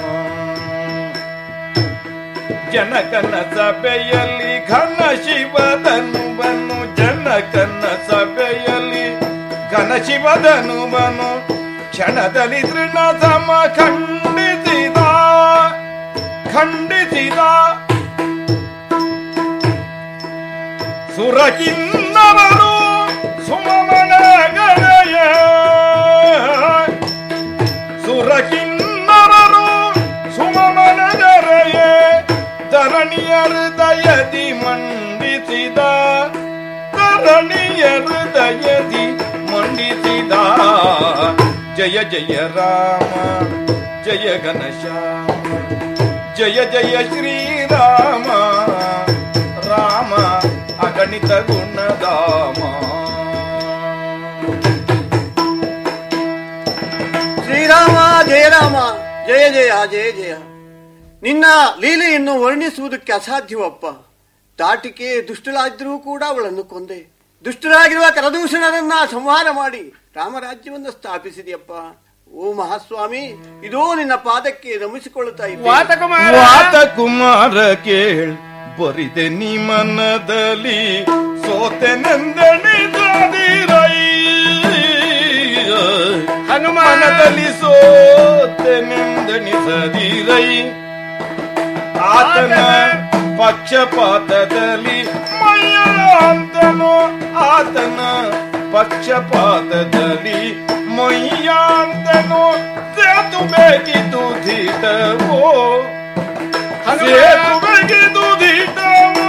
ಜನಕನ ಸಭೆಯಲ್ಲಿ ಘನ ಶಿವಧನುಬನು ಜನಕನ ಸಭೆಯಲ್ಲಿ ಘನ ಶಿವಧನುಬನು ಕ್ಷಣದಲ್ಲಿ ತೃಣ ಸಮ ಖಂಡಿಸಿದ ಖಂಡಿಸಿದ ಸುರಕಿನ್ನವರು ಸುಮಮನ ಗಣಯ ಸುರಕಿನ್ನರರು ಸುಮಮನ ಗರಯ ಧರಣಿಯ ಹೃದಯದಿ ಮಂಡಿಸಿದ ಧರಣಿಯ ಹೃದಯದಿ ಮಂಡಿಸಿದ ಜಯ ಜಯ ರಾಮ ಜಯ ಘನಶ್ಯಾಮ ಜಯ ಜಯ ಶ್ರೀರಾಮ ರಾಮ ಅಗಣಿತ ಗುಣಧಾಮ ಶ್ರೀರಾಮ ಜಯ ರಾಮ ಜಯ ಜಯ ಜಯ ಜಯ ನಿನ್ನ ಲೀಲೆಯನ್ನು ವರ್ಣಿಸುವುದಕ್ಕೆ ಅಸಾಧ್ಯವಪ್ಪ ತಾಟಿಕೆ ದುಷ್ಟಳಾದ್ರೂ ಕೂಡ ಅವಳನ್ನು ಕೊಂದೆ ದುಷ್ಟರಾಗಿರುವ ಕರದೂಷಣರನ್ನ ಸಂಹಾರ ಮಾಡಿ ರಾಮರಾಜ್ಯವನ್ನು ಸ್ಥಾಪಿಸಿದೆಯಪ್ಪ ಓ ಮಹಾಸ್ವಾಮಿ ಇದೋ ನಿನ್ನ ಪಾದಕ್ಕೆ ನಮಿಸಿಕೊಳ್ಳುತ್ತಾ ಇದ್ದೆ ವಾತಕುಮಾರ ವಾತ ಕುಮಾರ ಕೇಳ್ ಬರಿದೆ ನಿ ಮನದಲ್ಲಿ ಸೋತೆ ನಂದಣಿದಿರೈ ಎಂದೆಣಿಸದಿರೈ ಆತನ ಪಕ್ಷಪಾತದಲ್ಲಿ ಮೈಯಾಂತನು ಆತನ ಪಕ್ಷಪಾತದಲ್ಲಿ ಮೈಯಾಂತನು ಸೇತು ಬೇಕಿದ್ದು ಧೀಟವೋ ಸೇತು ಬೇಕಿದ್ದು ಧೀಟವೋ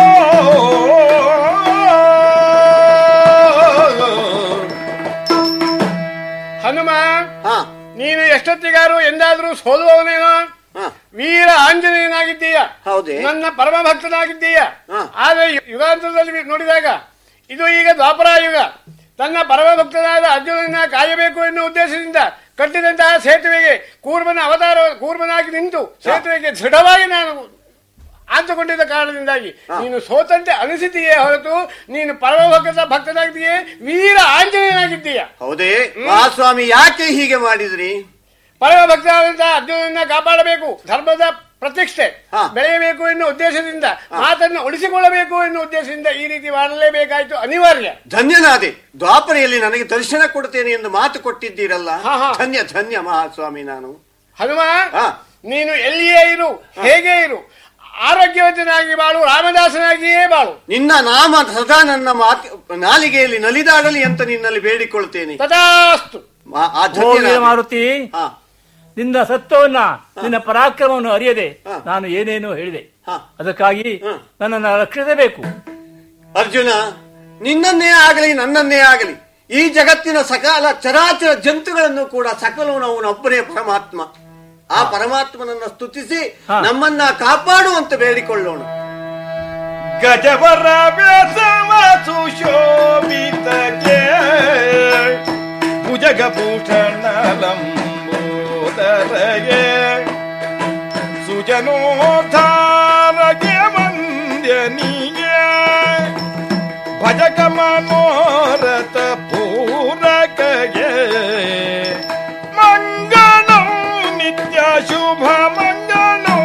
ಹನುಮ ಹಾ ನೀನು ಎಷ್ಟೊತ್ತಿಗಾರು ಎಂದಾದ್ರೂ ಸೋಲುವವನೇನೋ ಹಾ ವೀರ ಆಂಜನೇಯನಾಗಿದ್ದೀಯ ಹೌದೇ? ನನ್ನ ಪರಮ ಭಕ್ತನಾಗಿದ್ದೀಯ ಹಾ. ಆದ್ರೆ ಯು- ಯುಗಾಂತರದಲ್ಲಿ ನೋಡಿದಾಗ ಇದು ಈಗ ದ್ವಾಪರ ಯುಗ ತನ್ನ ಪರಮ ಭಕ್ತನಾದ ಅರ್ಜುನನ ಕಾಯಬೇಕು ಎನ್ನುವ ಉದ್ದೇಶದಿಂದ ಕಟ್ಟಿದಂತಹ ಸೇತುವೆಗೆ ಕೂರ್ಮನ ಅವತಾರ ಕೂರ್ಮನಾಗಿ ನಿಂತು ಸೇತುವೆಗೆ ದೃಢವಾಗಿ ನಾನು ಆಂತುಕೊಂಡಿದ್ದ ಕಾರಣದಿಂದಾಗಿ ನೀನು ಸೋತಂತೆ ಅನಿಸಿದೆಯೇ ಹೊರತು ನೀನು ಪರಮ ಭಕ್ತ ಭಕ್ತನಾಗಿದ್ದೀಯೇ ವೀರ ಆಂಜನೇಯನಾಗಿದ್ದೀಯ ಹೌದೇ ಮಹಾಸ್ವಾಮಿ ಯಾಕೆ ಹೀಗೆ ಮಾಡಿದ್ರಿ ಪರಮ ಭಕ್ತರಾದಂತಹ ಅರ್ಜುನನ್ನ ಕಾಪಾಡಬೇಕು ಧರ್ಮದ ಪ್ರತಿಷ್ಠೆ ಹಾ. ಬೆಳೆಯಬೇಕು ಎನ್ನುವ ಉದ್ದೇಶದಿಂದ ಮಾತನ್ನು ಉಳಿಸಿಕೊಳ್ಳಬೇಕು ಎನ್ನುವ ಉದ್ದೇಶದಿಂದ ಈ ರೀತಿ ಮಾಡಲೇಬೇಕಾಯ್ತು ಅನಿವಾರ್ಯ ಧನ್ಯನಾದೆ ದ್ವಾಪರೆಯಲ್ಲಿ ನನಗೆ ದರ್ಶನ ಕೊಡ್ತೇನೆ ಎಂದು ಮಾತು ಕೊಟ್ಟಿದ್ದೀರಲ್ಲ ಹಾ, ಹಾ. ಧನ್ಯ ಧನ್ಯ ಮಹಾಸ್ವಾಮಿ ನಾನು ಹನುಮ ಹಾ. ನೀನು ಎಲ್ಲಿಯೇ ಇರು ಹೇಗೆ ಇರು ಆರೋಗ್ಯವಂತನಾಗಿ ಬಾಳು ರಾಮದಾಸನಾಗಿಯೇ ಬಾಳು ನಿನ್ನ ನಾಮ ಸದಾ ನನ್ನ ಮಾತು ನಾಲಿಗೆಯಲ್ಲಿ ನಲಿದಾಡಲಿ ಅಂತ ನಿನ್ನಲ್ಲಿ ಬೇಡಿಕೊಳ್ತೇನೆ ತದಾಸ್ತು ಮಾ- ಆ ಹೋಗಿ ಧನ್ಯನಾದೆ. ಮಾರುತಿ ಹಾ ನಿನ್ನ ಸತ್ವವನ್ನ ನಿನ್ನ ಪರಾಕ್ರಮವನ್ನು ಅರಿಯದೆ ಹಾ. ನಾನು ಏನೇನೋ ಹೇಳಿದೆ ಹಾ. ಅದಕ್ಕಾಗಿ ಹಾ. ನನ್ನನ್ನು ರಕ್ಷಿಸಬೇಕು ಅರ್ಜುನ ನಿನ್ನನ್ನೇ ಆಗಲಿ ನನ್ನನ್ನೇ ಆಗಲಿ ಈ ಜಗತ್ತಿನ ಸಕಾಲ ಚರಾಚರ ಜಂತುಗಳನ್ನು ಕೂಡ ಸಕಲವನವನೊಬ್ಬನೇ ಪರಮಾತ್ಮ ಆ ಪರಮಾತ್ಮನನ್ನ ಸ್ತುತಿಸಿ ಹಾ. ನಮ್ಮನ್ನ ಕಾಪಾಡುವಂತ ಬೇಡಿಕೊಳ್ಳೋಣ ಗಜವರ ವ್ಯಾಸವ ಸುಶೋಭಿತಗೆ ಭುಜಗಭೂಷಣ ಲಂಬೋದರಗೆ ಸುಜನೋದ್ಧಾರಗೆ ವಂದ್ಯನಿಗೆ ಭಜಕ ಮನೋರಥ ಪೂರಕಗೆ ಮಂಗಳಂ ನಿತ್ಯ ಶುಭ ಮಂಗಳಂ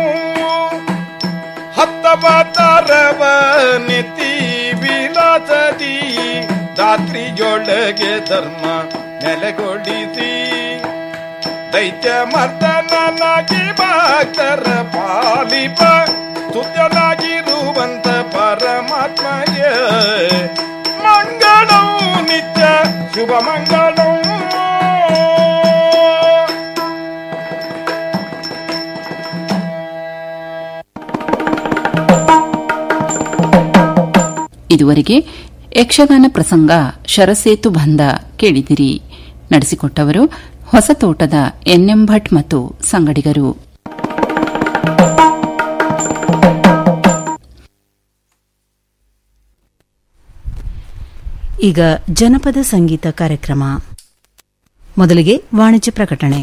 ಹತ್ತವತಾರವ ನೆತಿ ವಿಲಾಸದಿ ರಾತ್ರಿ ಜೊಳಗೆ ಧರ್ಮ ನೆಲೆಗೊಳಿಸಿ ದೈತ್ಯ ಮರ್ದನಾಗಿ ಭಕ್ತರ ಪಾಲಿಪ ತುತ್ಯನಾಗಿರುವಂತ ಪರಮಾತ್ಮಯ ಮಂಗಳಂ ನಿತ್ಯ ಶುಭ ಮಂಗಳಂ ಇದುವರೆಗೆ ಯಕ್ಷಗಾನ ಪ್ರಸಂಗ ಶರಸೇತು ಬಂಧ ಕೇಳಿದಿರಿ ನಡೆಸಿಕೊಟ್ಟವರು ಹೊಸತೋಟದ ಎನ್ಎಂ ಭಟ್ ಮತ್ತು ಸಂಗಡಿಗರು ಈಗ ಜನಪದ ಸಂಗೀತ ಕಾರ್ಯಕ್ರಮ ಮೊದಲಿಗೆ ವಾಣಿಜ್ಯ ಪ್ರಕಟಣೆ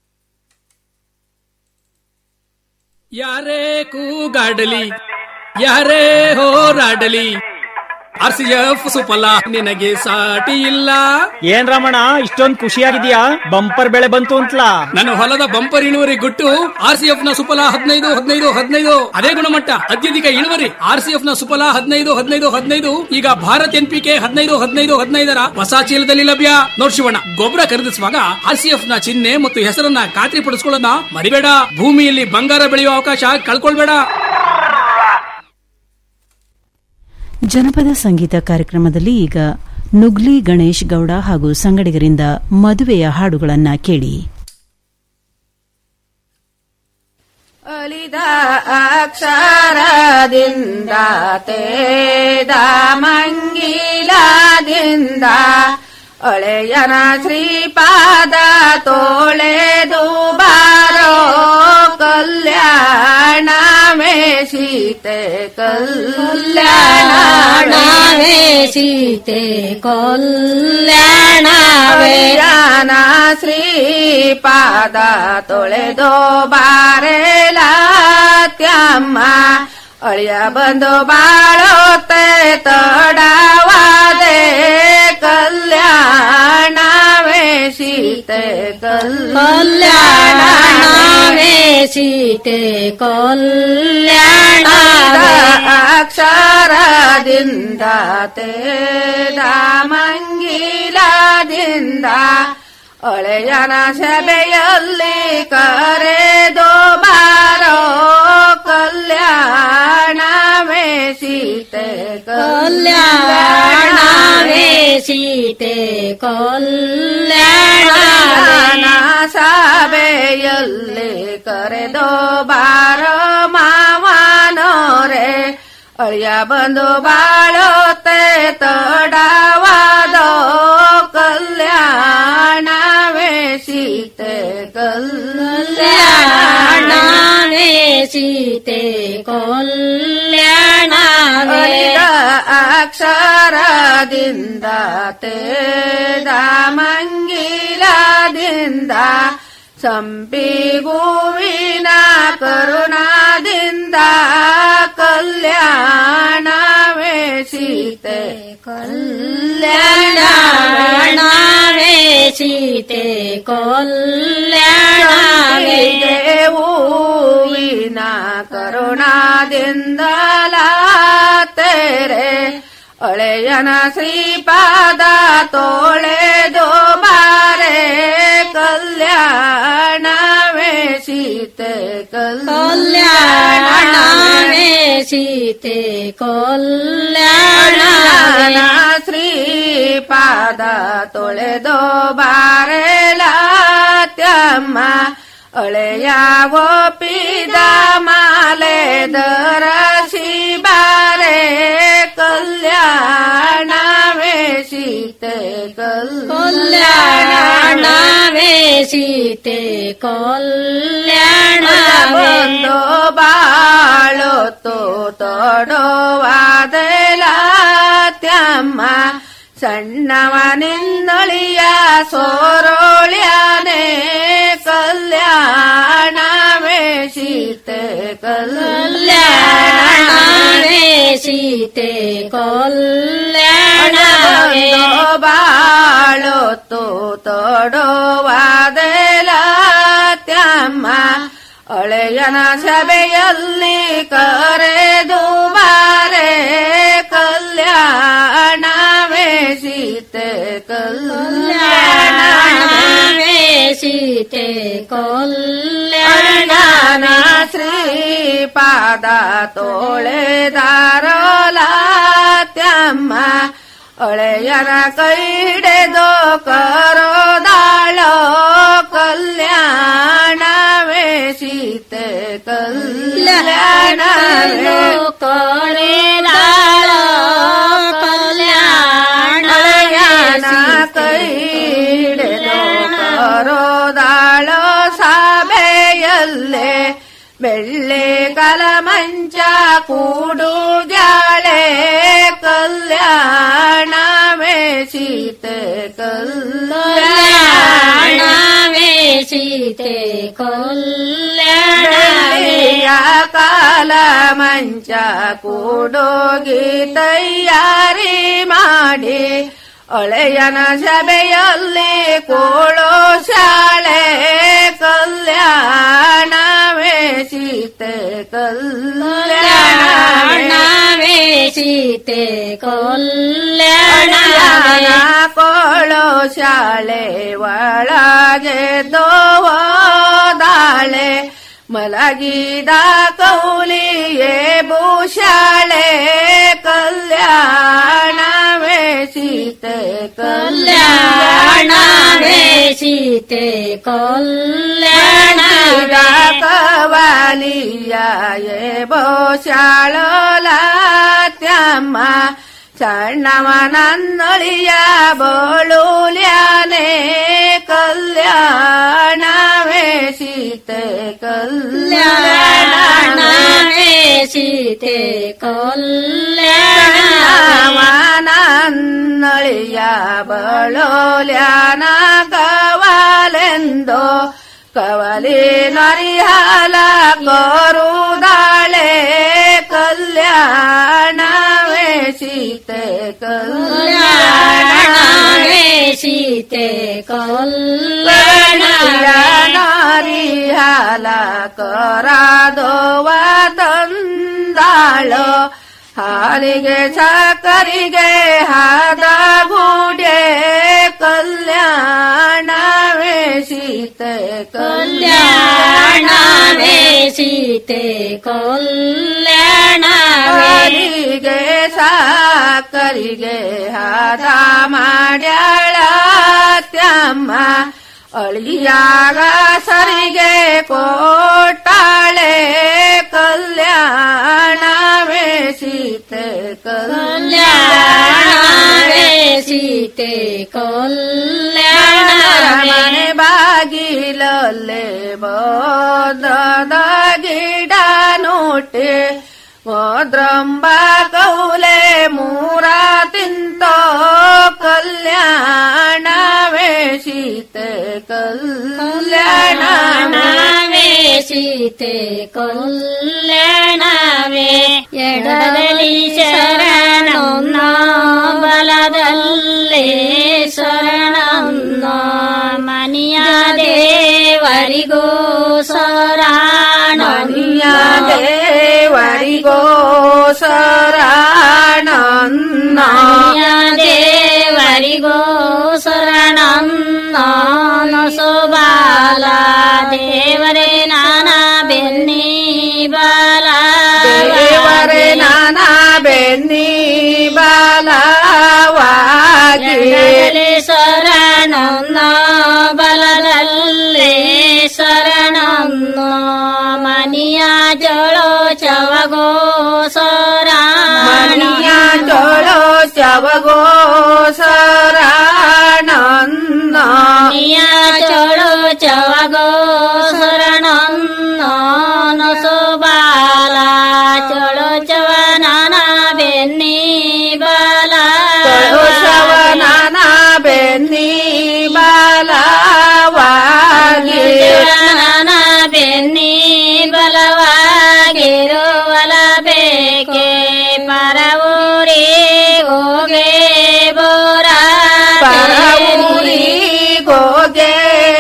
ಯಾರೇ ಕೂಗಾಡಲಿ ಯಾರೇ ಹೋರಾಡಲಿ ಆರ್ ಸಿ ಎಫ್ ಸುಫಲ ನಿನಗೆ ಸಾಟಿ ಇಲ್ಲ ಏನ್ ರಮಣ ಇಷ್ಟೊಂದ್ ಖುಷಿಯಾಗಿದ್ಯಾ ಬಂಪರ್ ಬೆಳೆ ಬಂತು ಅಂತಲಾ ನನ್ನ ಹೊಲದ ಬಂಪರ್ ಇಳುವರಿ ಗುಟ್ಟು ಆರ್ ಸಿ ಎಫ್ ನ ಸುಫಲ ಹದಿನೈದು ಹದಿನೈದು ಹದಿನೈದು ಅದೇ ಗುಣಮಟ್ಟ ಅತ್ಯಧಿಕ ಇಳುವರಿ ಆರ್ ಸಿ ಎಫ್ ನ ಸುಫಲ ಹದಿನೈದು ಹದಿನೈದು ಹದಿನೈದು ಈಗ ಭಾರತ್ ಎನ್ ಪಿ ಕೆ ಹದಿನೈದು ಹದಿನೈದು ಹದಿನೈದರ ಹೊಸ ಚೀಲದಲ್ಲಿ ಲಭ್ಯ ನೋಡ್ ಶಿವಣ್ಣ ಗೊಬ್ಬರ ಖರೀದಿಸುವಾಗ ಆರ್ ಸಿ ಎಫ್ ನ ಚಿಹ್ನೆ ಮತ್ತು ಹೆಸರನ್ನ ಖಾತ್ರಿ ಪಡಿಸ್ಕೊಳ್ಳೋದನ್ನ ಮರಿಬೇಡ ಭೂಮಿಯಲ್ಲಿ ಬಂಗಾರ ಬೆಳೆಯುವ ಅವಕಾಶ ಕಳ್ಕೊಳ್ಬೇಡ ಜನಪದ ಸಂಗೀತ ಕಾರ್ಯಕ್ರಮದಲ್ಲಿ ಈಗ ನುಗ್ಲಿ ಗಣೇಶ್ ಗೌಡ ಹಾಗೂ ಸಂಗಡಿಗರಿಂದ ಮದುವೆಯ ಹಾಡುಗಳನ್ನ ಕೇಳಿ ಒಲಿದ ಅಕ್ಷರದಿಂದ ತೇದ ಮಂಗಿಲದಿಂದ ಒಳೆಯನ ಶ್ರೀಪಾದ ತೋಳೆದು ಬಾರೋ ಕಲ್ಯಾಣ ಸೀತೆ ಕಲ್ಯಾಣ ಸೀತೆ ಕಲ್ಯಾಣ ಶ್ರೀಪಾದ ತೊಳೆದೋ ಬಾರೆಲ ತ್ಯಮ್ಮ ಅಳಿಯ ಬಂದು ಬಾಳೋತೆ ತಡವಾದೆ ಕಲ್ಯಾಣವೇ ಸೀತೆ ಕಲ್ಯಾಣವೇ ಸೀತೆ ಕಲ್ಯಾಣ ಅಕ್ಷರದಿಂದ ತೇದ ಮಂಗಿಲದಿಂದ ಒಳೆಯನ ಸಭೆಯಲ್ಲಿ ಕರೆದೋ ಬಾರೋ ಕಲ್ಯಾಣವೇ ಸೀತೆ ಕಲ್ಯಾಣವೇ ಸೀತೆ ಕಲ್ಯಾಣ ಸಭೆಯಲ್ಲಿ ಕರೆದೋ ಬಾರೋ ಮಾವನೋರೆ ಅಳಿಯ ಬಂದು ಬಾಳೋತೆ ತಡವಾದೋ ಕಲ್ಯಾಣವೇ ಸೀತೆ ಕಲ್ಯಾಣವೇ ಸೀತೆ ಕಲ್ಯಾಣವೇ ಅಳಿದ ಅಕ್ಷರದಿಂದ ತೇದ ಮಂಗಿಲದಿಂದ ಸಂಪಿಗೂವಿನ ಕರುಣಾದಿಂದ ಕಲ್ಯಾಣವೇ ಸೀತೆ ಕಲ್ಯಾಣವೇ ಸೀತೆ ಕಲ್ಯಾಣವೇ ಹೂವಿನ ಕರುಣಾದಿಂದಲ ತೇರೆ ಒಳೆಯನ ಶ್ರೀಪಾದ ತೋಳೆದೋ ಬಾರೆ ಕಲ್ಯಾಣವೇ ಸೀತೆ ಕಲ್ಯಾಣವೇ ಸೀತೆ ಕಲ್ಯಾಣ ಕಲ್ಯಾಣ ಶ್ರೀಪಾದ ತೊಳೆದೋ ಬಾರೆಲಾತ್ಯಮ್ಮ ಒಳೆಯ ಗೋಪಿದ ಮಾಲೆ ದರಸಿ ಬಾರೆ ಕಲ್ಯಾಣವೇ ಸೀತೆ ಕಲ್ಯಾಣವೇ ಸೀತೆ ಕಲ್ಯಾಣವೇ ಬಂದು ಬಾಳೊತ್ತು ತೊಡೋವಾದೆಲಾತ್ಯಮ್ಮ ಸಣ್ಣವನಿಂದಳಿಯ ಸೋರೋಳ್ಯಾನೆ ಕಲ್ಯಾಣವೇ ಸೀತೆ ಕಲ್ಯಾಣವೇ ಸೀತೆ ಕಲ್ಯಾಣವೇ ಬಾಳೊತ್ತು ತೊಡೋವಾದೆಲಾತ್ಯಮ್ಮ ಒಳೆಯನ ಸಭೆಯಲ್ಲಿ ಕರೆದು ಬಾರೆ ಕಲ್ಯಾಣವೇ ಸೀತೆ ಕಲ್ಯಾಣವೇ ಸೀತೆ ಕಲ್ಯಾಣ ಕಲ್ಯಾಣ ಶ್ರೀಪಾದ ತೋಳೆದಾರೋಲಾತ್ಯಮ್ಮ ಒಳೆಯನ ಕೈಡೆದೋ ಕರೋದಾಳೋ ಕಲ್ಯಾಣವೇ ಸೀತೆ ಕಲ್ಯಾಣವೇ ಕಳೆದಾಳೋ ಕಲ್ಯಾಣ ಒಳೆಯನ ಕೈಡೆದೋ ಕರೋದಾಳೋ ಸಭೆಯಲ್ಲೇ ಬೆಳ್ಳೆ ಕಲಮಂಚ ಕೂಡು ಜಾಳೆ ಕಲ್ಯಾಣವೇ ಸೀತೆ ಕಲ್ಯಾಣ ಕಲ್ಯಾಣವೇ ಸೀತೆ ಕಲ್ಯಾಣವೇ ಬೆಳ್ಳಿಯ ಕಾಲ ಮಂಚ ಕೂಡೋಗಿ ತಯಾರಿ ಮಾಡಿ ಒಳೆಯನ ಸಭೆಯಲ್ಲಿ ಕೋಳೋ ಶಾಲೆ ಕಲ್ಯಾಣವೇ ಸೀತೆ ಕಲ್ಯಾಣ ಕಲ್ಯಾಣವೇ ಸೀತೆ ಕಲ್ಯಾಣ ಕಲ್ಯಾಣವೇ ಕೋಳೋ ಶಾಲೆ ಒಳಗೆ ದೋದಾಳೆ ಮಲಗಿದ ಕೌಲಿಯೇ ಭೂಷಾಳೆ ಕಲ್ಯಾಣವೇ ಸೀತೆ ಕಲ್ಯಾಣವೇ ಸೀತೆ ಕಲ್ಯಾಣವೇ ಕವಾಲಿಯ ಬೋಷಾಳೋಲಾತ್ಯಮ್ಮ ಸಣ್ಣವನನ್ನೊಳಿಯ ಬೋಳುಲ್ಯಾನೆ ಕಲ್ಯಾಣವೇ ಸೀತೆ ಕಲ್ಯಾಣ ಕಲ್ಯಾಣವೇ ಸೀತೆ ಕಲ್ಯಾಣವೇ ನನ್ನಳಿಯ ಬಳೋಲ್ಯಾನ ಕವಲೆಂದೋ ಕವಲಿ ನರಿಹಾಲ ಕೋರುದಾಳೆ ಕಲ್ಯಾಣವೇ ಸೀತೆ ಕಲ್ಯಾಣ ಕಲ್ಯಾಣವೇ ಸೀತೆ ಕಲ್ಯಾಣವೇ ನಾರಿಹಾಲ ಕರಾದೋವ ತಂದಾಳೋ ಹಾಲಿಗೆ ಸಕರಿಗೆ ಹಾದ ಗೂಡೆ ಕಲ್ಯಾಣವೇ ಸೀತೆ ಕಲ್ಯಾಣವೇ ಸೀತೆ ಕಲ್ಯಾಣವೇ ಕರಿಗೆ ಸಾಕರಿಗೆ ಹಾದ ಮಾಡ್ಯಾಳ ತ್ಯಮ್ಮ ಅಳಿಯಾಗ ಸರಿಗೆ ಕೋಟಾಳೆ ಕಲ್ಯಾಣವೇ ಸೀತೆ ಕಲ್ಯಾಣವೇ ಸೀತೆ ಕಲ್ಯಾಣವೇ ಮನೆ ಬಾಗಿಲಲ್ಲೇ ಬೋಧದ ಗಿಡ ನೋಟೆ ಹೋದ್ರಂಬ ಕೌಲೆ ಮೂರ ತಿಂತೋ ಕಲ್ಯಾಣವೇ ಸೀತೆ ಕಲ್ಯಾಣ ಕಲ್ಯಾಣವೇ ಸೀತೆ ಕಲ್ಯಾಣವೇ ಎಡದಲ್ಲಿ ಶರಣನ್ನ ಬಲದಲ್ಲೇ ಶರಣನ್ನ ಮನಿಯ ದೇವರಿಗೂ ಶರಣ ಮನಿಯ ದೇವರಿಗೋ ಶರಣನ್ನ ಮನಿಯ ದೇವರಿಗೂ ಶರಣನ್ನ ಸೋಬಾಲ ದೇವರೇ ನಾನ ಬೆನ್ನಿ ಬಾಲ ದೇವರೇ ನಾನಾ ಬೆನ್ನಿ ಬಾಲವಾಗಿ ಎಡದಲ್ಲಿ ಶರಣನ್ನ ಬಲದಲ್ಲಿ ಶರಣನ್ನ ಮನಿಯ ಜೋಳೋ ಚವಗೋ ಮನಿಯ ಶರಣ ಜೋಳೋ ಚವಗೋ ಶರಣನ್ನ ಮನಿಯ ಜೋಳೋ ಚವಗೋ ಶರಣನ್ನ ನೊಸೋಬಾಲ ಚೋಳೋ ಚವ ನಾನ ಬೆನ್ನಿ ಬಾಲ ಚಳು ಶವನನ ಬೆನ್ನಿ ಬಾಲವಾಗಿ ನನ್ನ ಬೆನ್ನಿ ಬಲವಾಗಿರುವಲ ಬೇಕೆ ಪರವೂರಿ ಹೋಗೆ ಬೋರ ಪರವೂರಿ ಗೋಗೆ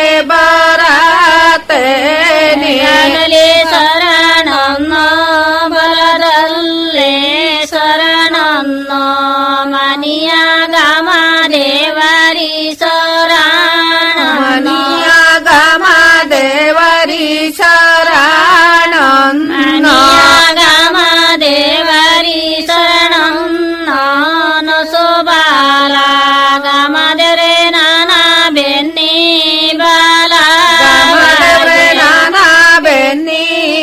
ಬರತೇನಿ ಆಗಲಿ ಶರಣನ್ನ ಬಲದಲ್ಲೇ ಶರಣನ್ನ ಮನಿಯ ಗಮ ದೇವರಿ ಶರಣ ಮನಿಯ ಗಮ ದೇವರಿ ಶರಣ ಗಮ ದೇವರಿ ಶರಣನ್ನ ಸೋಬಾಲ ಗಮ ದೇವರೇ ನಾನ ಬೆನ್ನಿ ಬಾಲ ಗಮನವೇ ನಾನ ಬೆನ್ನಿ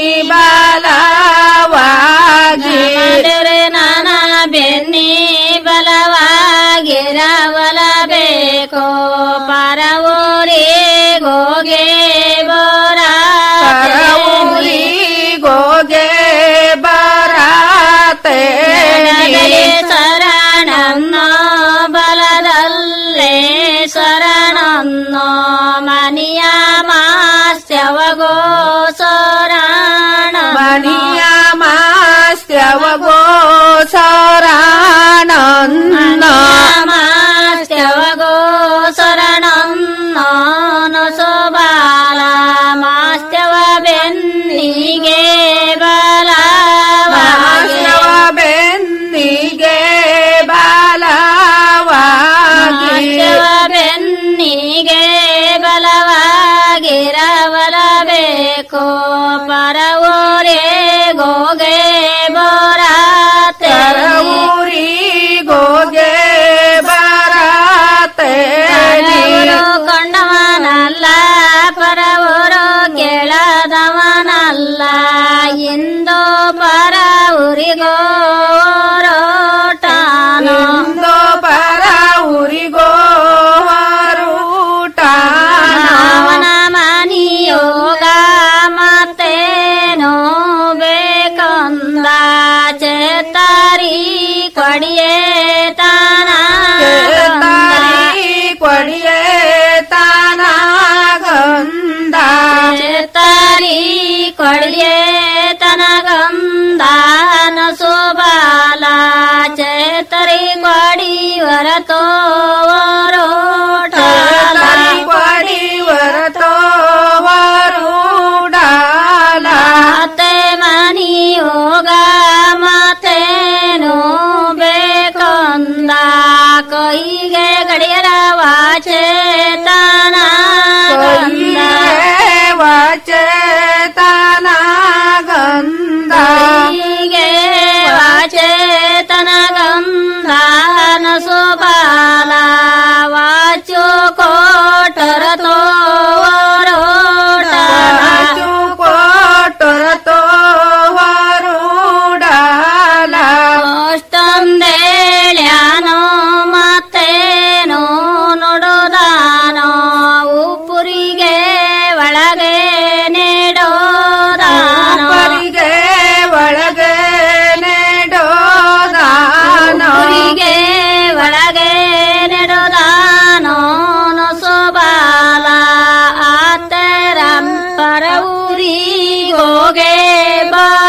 ಬಾಲವಾಗಿ ದೇವರೇ ನಾನ ಬೆನ್ನಿ ಬಲವಾಗಿರವಲ ಬೇಕೋ ಪರವೂರಿ ಗೋಗೆ ಬೋರ ಪರವೂರಿ ಗೋಗೆ ಬರತೇನಿ ಶರಣನ್ನ ಬಲದಲ್ಲೇ ಶರಣನ್ನ ಮನಿಯ ಮಾಸ್ಯವಗೋ ಶರಣ ಮಣಿಯ ಮಾಸ್ತ್ಯವಗೋ ಶರಣ ಮಾಸ್ಯವಗೋ ಶರಣನ್ನ ನೊಸೋಬಾಲ ಮಾಸ್ಯವ ಬೆನ್ನಿಗೆ ಬಲ ಮಾಸ್ಯವ ಬೆನ್ನಿಗೆ ಬಾಲವಾಗಿ ಮಾಸ್ಯವ ಬೆನ್ನಿಗೆ ಬಲವಾಗಿರವಲ ಬೇಕೋ ಪರವೋರೆ ಗೋಗೆ ಬೋರಾತೆ ಕರವೂರಿ ಗೋಗೆ ಬರತೇನಿ ಕಂಡವನಲ್ಲ ಪರವರು ಕೇಳದವನಲ್ಲ ಇಂದು ಪರ ಊರಿಗೋರೋಟಾನೋ ಇಂದು ಪರ ಊರಿಗೋ ಹೊರೂಟಾನ ಅವನ ಮನಿಯೋಗ ಮತ್ತೇನೋ ಬೇಕಂದ ಚೇತಾರಿ ಕೊಡಿಯೇ ತಾನ ತಾರಿ ಕೊಡಿಯೇ ತಾನ ಗಂಧ ಚೇತಾರಿ ಕೊಡಿಯೇ ತನಗಂದ ನಸೋಬಾಲ ಚೇತರಿ ಕೊಡಿ ವರತೋ ತಾರಿ ಕೊಡಿ ವರತೋ ಹೊರೂಡಾಲ ಮತ್ತೆ ಮನಿ ಹೋಗ ಮತ್ತೇನು ಬೇಕೊಂದ ಕೈಗೆ ಗಡಿಯರ ವಾಚೇತನ ಗಂಧ ಹೋಗೆ ಬಾ